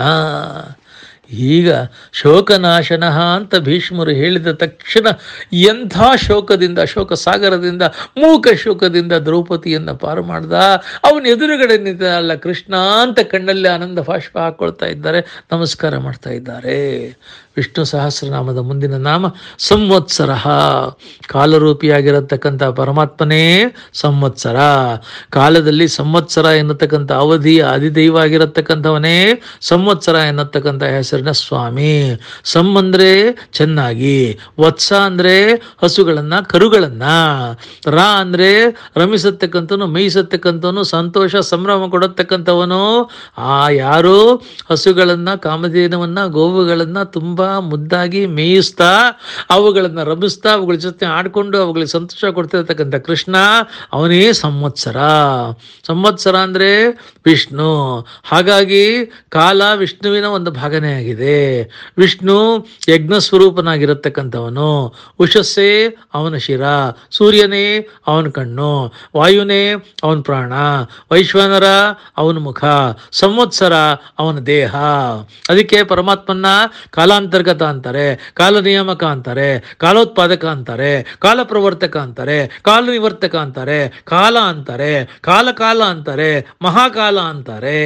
ಈಗ ಶೋಕನಾಶನ ಅಂತ ಭೀಷ್ಮರು ಹೇಳಿದ ತಕ್ಷಣ ಎಂಥ ಶೋಕದಿಂದ ಶೋಕ ಸಾಗರದಿಂದ ಮೂಕ ಶೋಕದಿಂದ ದ್ರೌಪದಿಯನ್ನು ಪಾರು ಮಾಡ್ದ ಅವನ ಎದುರುಗಡೆ ನಿಂತ ಅಲ್ಲ ಕೃಷ್ಣ ಅಂತ ಕಣ್ಣಲ್ಲಿ ಆನಂದ ಭಾಷ್ಪ ಹಾಕೊಳ್ತಾ ಇದ್ದಾರೆ ನಮಸ್ಕಾರ ಮಾಡ್ತಾ ಇದ್ದಾರೆ ವಿಷ್ಣು ಸಹಸ್ರನಾಮದ ಮುಂದಿನ ನಾಮ ಸಂವತ್ಸರ ಕಾಲರೂಪಿಯಾಗಿರತಕ್ಕಂಥ ಪರಮಾತ್ಮನೇ ಸಂವತ್ಸರ ಕಾಲದಲ್ಲಿ ಸಂವತ್ಸರ ಎನ್ನತಕ್ಕಂಥ ಅವಧಿ ಅಧಿದೈವ ಆಗಿರತಕ್ಕಂಥವನೇ ಸಂವತ್ಸರ ಎನ್ನತಕ್ಕಂಥ ಹೆಸರಿನ ಸ್ವಾಮಿ ಸಂ ಅಂದ್ರೆ ಚೆನ್ನಾಗಿ ವತ್ಸ ಅಂದ್ರೆ ಹಸುಗಳನ್ನ ಕರುಗಳನ್ನ ರಾ ಅಂದ್ರೆ ರಮಿಸತಕ್ಕಂಥವನು ಮೇಯಿಸತಕ್ಕಂಥವನು ಸಂತೋಷ ಸಂಭ್ರಮ ಕೊಡತಕ್ಕಂಥವನು ಆ ಯಾರು ಹಸುಗಳನ್ನ ಕಾಮಧೇನವನ್ನ ಗೋವುಗಳನ್ನ ತುಂಬಾ ಮುದ್ದಾಗಿ ಮೇಯಿಸ್ತಾ ಅವುಗಳನ್ನ ರಮಿಸ್ತಾ ಅವುಗಳ ಜೊತೆ ಆಡ್ಕೊಂಡು ಅವುಗಳಿಗೆ ಸಂತೋಷ ಕೊಡ್ತಿರ್ತಕ್ಕಂಥ ಕೃಷ್ಣ ಅವನೇ ಸಂವತ್ಸರ ಸಂವತ್ಸರ ಅಂದ್ರೆ ವಿಷ್ಣು ಹಾಗಾಗಿ ಕಾಲ ವಿಷ್ಣುವಿನ ಒಂದು ಭಾಗನೇ ಆಗಿದೆ ವಿಷ್ಣು ಯಜ್ಞ ಸ್ವರೂಪನಾಗಿರತಕ್ಕಂಥವನು ಉಷಸ್ಸೇ ಅವನ ಶಿರ ಸೂರ್ಯನೇ ಅವನ ಕಣ್ಣು ವಾಯುನೇ ಅವನ ಪ್ರಾಣ ವೈಶ್ವಾನರ ಅವನ ಮುಖ ಸಂವತ್ಸರ ಅವನ ದೇಹ ಅದಕ್ಕೆ ಪರಮಾತ್ಮನ್ನ ಕಾಲಾಂತರ್ಗತ ಅಂತಾರೆ ಕಾಲ ನಿಯಾಮಕ ಅಂತಾರೆ ಕಾಲೋತ್ಪಾದಕ ಅಂತಾರೆ ಕಾಲ ಪ್ರವರ್ತಕ ಅಂತಾರೆ ಕಾಲ ನಿವರ್ತಕ ಅಂತಾರೆ ಕಾಲ ಅಂತಾರೆ ಕಾಲ ಕಾಲ ಅಂತಾರೆ ಮಹಾಕಾಲ ಅಂತಾರೆ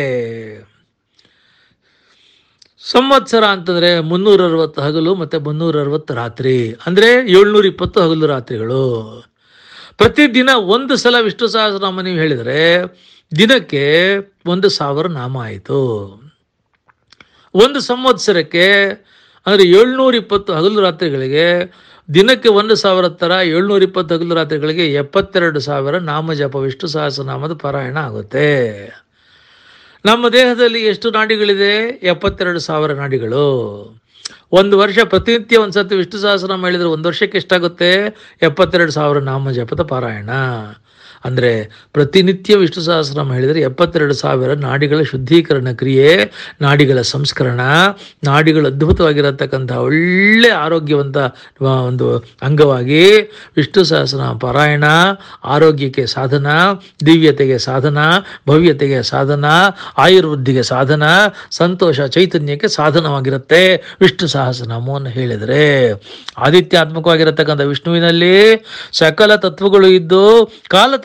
ಸಂವತ್ಸರ ಅಂತಂದ್ರೆ ಮುನ್ನೂರ ಅರವತ್ತು ಹಗಲು ಮತ್ತೆ ಮುನ್ನೂರ ಅರವತ್ತು ರಾತ್ರಿ ಅಂದ್ರೆ ಏಳ್ನೂರ ಇಪ್ಪತ್ತು ಹಗಲು ರಾತ್ರಿಗಳು ಪ್ರತಿದಿನ ಒಂದು ಸಲ ವಿಷ್ಣು ಸಹಸ್ರನಾಮ ನೀವು ಹೇಳಿದರೆ ದಿನಕ್ಕೆ ಒಂದು ಸಾವಿರ ನಾಮ ಆಯಿತು ಒಂದು ಸಂವತ್ಸರಕ್ಕೆ ಅಂದರೆ ಏಳ್ನೂರ ಇಪ್ಪತ್ತು ಹಗಲು ರಾತ್ರಿಗಳಿಗೆ ದಿನಕ್ಕೆ ಒಂದು ಸಾವಿರ ಥರ ಏಳ್ನೂರ ಇಪ್ಪತ್ತು ಹಗಲು ರಾತ್ರಿಗಳಿಗೆ ಎಪ್ಪತ್ತೆರಡು ಸಾವಿರ ನಾಮ ಜಪ ವಿಷ್ಣು ಸಹಸ್ರನಾಮದ ಪಾರಾಯಣ ಆಗುತ್ತೆ ನಮ್ಮ ದೇಹದಲ್ಲಿ ಎಷ್ಟು ನಾಡಿಗಳಿದೆ ಎಪ್ಪತ್ತೆರಡು ಸಾವಿರ ನಾಡಿಗಳು ಒಂದು ವರ್ಷ ಪ್ರತಿನಿತ್ಯ ಒಂದು ಸತಿ ವಿಷ್ಣು ಸಹಸ್ರನಾಮ ಹೇಳಿದ್ರೆ ಒಂದು ವರ್ಷಕ್ಕೆ ಎಷ್ಟಾಗುತ್ತೆ ಎಪ್ಪತ್ತೆರಡು ಸಾವಿರ ನಾಮ ಜಪದ ಪಾರಾಯಣ ಅಂದರೆ ಪ್ರತಿನಿತ್ಯ ವಿಷ್ಣು ಸಹಸ್ರನಾಮ ಹೇಳಿದರೆ ಎಪ್ಪತ್ತೆರಡು ಸಾವಿರ ನಾಡಿಗಳ ಶುದ್ಧೀಕರಣ ಕ್ರಿಯೆ ನಾಡಿಗಳ ಸಂಸ್ಕರಣ ನಾಡಿಗಳು ಅದ್ಭುತವಾಗಿರತಕ್ಕಂಥ ಒಳ್ಳೆ ಆರೋಗ್ಯವಂತ ಆ, ಒಂದು ಅಂಗವಾಗಿ ವಿಷ್ಣು ಸಹಸ್ರನಾಮ ಪಾರಾಯಣ ಆರೋಗ್ಯಕ್ಕೆ ಸಾಧನ ದಿವ್ಯತೆಗೆ ಸಾಧನ ಭವ್ಯತೆಗೆ ಸಾಧನ ಆಯುರ್ವೃದ್ಧಿಗೆ ಸಾಧನ ಸಂತೋಷ ಚೈತನ್ಯಕ್ಕೆ ಸಾಧನವಾಗಿರುತ್ತೆ ವಿಷ್ಣು ಸಹಸ್ರನಾಮವನ್ನು ಹೇಳಿದರೆ ಆದಿತ್ಯಾತ್ಮಕವಾಗಿರತಕ್ಕಂಥ ವಿಷ್ಣುವಿನಲ್ಲಿ ಸಕಲ ತತ್ವಗಳು ಇದ್ದು ಕಾಲ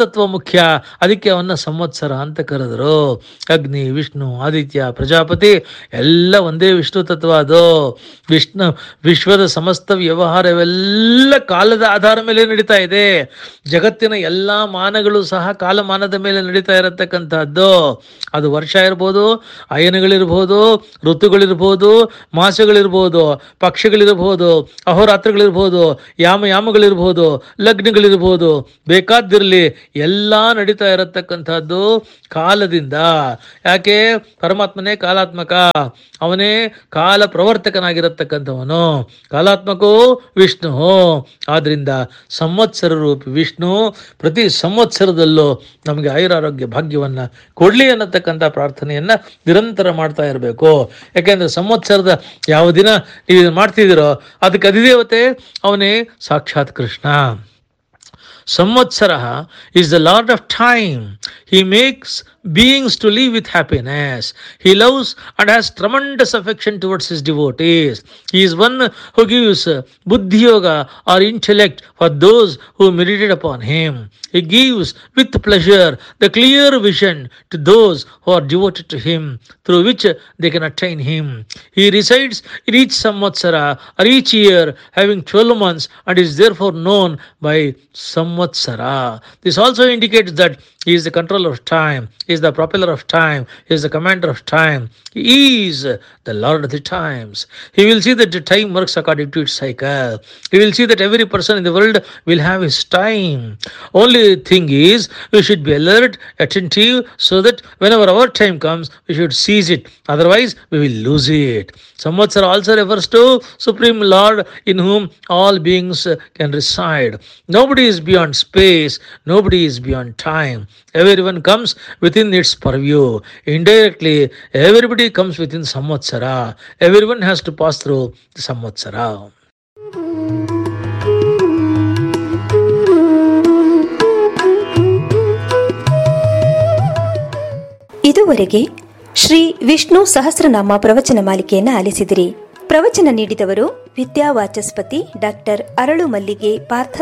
ತತ್ವ ಮುಖ್ಯ ಅದಕ್ಕೆ ಅವನ್ನ ಸಂವತ್ಸರ ಅಂತ ಕರೆದರು ಅಗ್ನಿ ವಿಷ್ಣು ಆದಿತ್ಯ ಪ್ರಜಾಪತಿ ಎಲ್ಲ ಒಂದೇ ವಿಷ್ಣು ತತ್ವ ಅದು ವಿಷ್ಣು ವಿಶ್ವದ ಸಮಸ್ತ ವ್ಯವಹಾರವೆಲ್ಲ ಕಾಲದ ಆಧಾರ ಮೇಲೆ ನಡೀತಾ ಇದೆ ಜಗತ್ತಿನ ಎಲ್ಲ ಮಾನಗಳು ಸಹ ಕಾಲಮಾನದ ಮೇಲೆ ನಡೀತಾ ಇರತಕ್ಕಂಥದ್ದು ಅದು ವರ್ಷ ಇರ್ಬೋದು ಅಯನಗಳಿರ್ಬೋದು ಋತುಗಳಿರ್ಬೋದು ಮಾಸಗಳಿರ್ಬೋದು ಪಕ್ಷಗಳಿರ್ಬೋದು ಅಹೋರಾತ್ರಗಳಿರ್ಬೋದು ಯಾಮ ಯಾಮಗಳಿರ್ಬೋದು ಲಗ್ನಗಳಿರ್ಬೋದು ಬೇಕಾದ್ದಿರಲಿ ಎಲ್ಲ ನಡೀತಾ ಇರತಕ್ಕಂಥದ್ದು ಕಾಲದಿಂದ ಯಾಕೆ ಪರಮಾತ್ಮನೇ ಕಾಲಾತ್ಮಕ ಅವನೇ ಕಾಲ ಪ್ರವರ್ತಕನಾಗಿರತಕ್ಕಂಥವನು ಕಾಲಾತ್ಮಕೋ ವಿಷ್ಣು ಆದ್ರಿಂದ ಸಂವತ್ಸರ ರೂಪಿ ವಿಷ್ಣು ಪ್ರತಿ ಸಂವತ್ಸರದಲ್ಲೂ ನಮಗೆ ಆಯುರಾರೋಗ್ಯ ಭಾಗ್ಯವನ್ನ ಕೊಡ್ಲಿ ಅನ್ನತಕ್ಕಂಥ ಪ್ರಾರ್ಥನೆಯನ್ನ ನಿರಂತರ ಮಾಡ್ತಾ ಇರಬೇಕು ಯಾಕೆಂದ್ರೆ ಸಂವತ್ಸರದ ಯಾವ ದಿನ ನೀವು ಇದನ್ನ ಮಾಡ್ತಿದ್ದೀರೋ ಅದಕ್ಕೆ ಅಧಿದೇವತೆ ಅವನೇ ಸಾಕ್ಷಾತ್ ಕೃಷ್ಣ ಸಂವತ್ಸರ is the lord of time he makes beings to live with happiness he loves and has tremendous affection towards his devotees he is one who gives buddhi yoga or intellect for those who meditate upon him he gives with pleasure the clear vision to those who are devoted to him through which they can attain him he resides in each samvatsara or each year having 12 months and is therefore known by samvatsara this also indicates that he is the controller of time he is the propeller of time he is the commander of time he is the lord of the times he will see that the time works according to its cycle he will see that every person in the world will have his time only thing is we should be alert attentive so that whenever our time comes we should seize it otherwise we will lose it samvatsara also refers to supreme lord in whom all beings uh, can reside nobody is beyond space nobody is beyond time everyone comes within its purview indirectly everybody comes within samvatsara everyone has to pass through the samvatsara ಇದುವರೆಗೆ ಶ್ರೀ ವಿಷ್ಣು ಸಹಸ್ರನಾಮ ಪ್ರವಚನ ಮಾಲಿಕೆಯನ್ನು ಆಲಿಸಿದಿರಿ ಪ್ರವಚನ ನೀಡಿದವರು ವಿದ್ಯಾವಾಚಸ್ಪತಿ doctor ಅರಳು ಮಲ್ಲಿಗೆ ಪಾರ್ಥ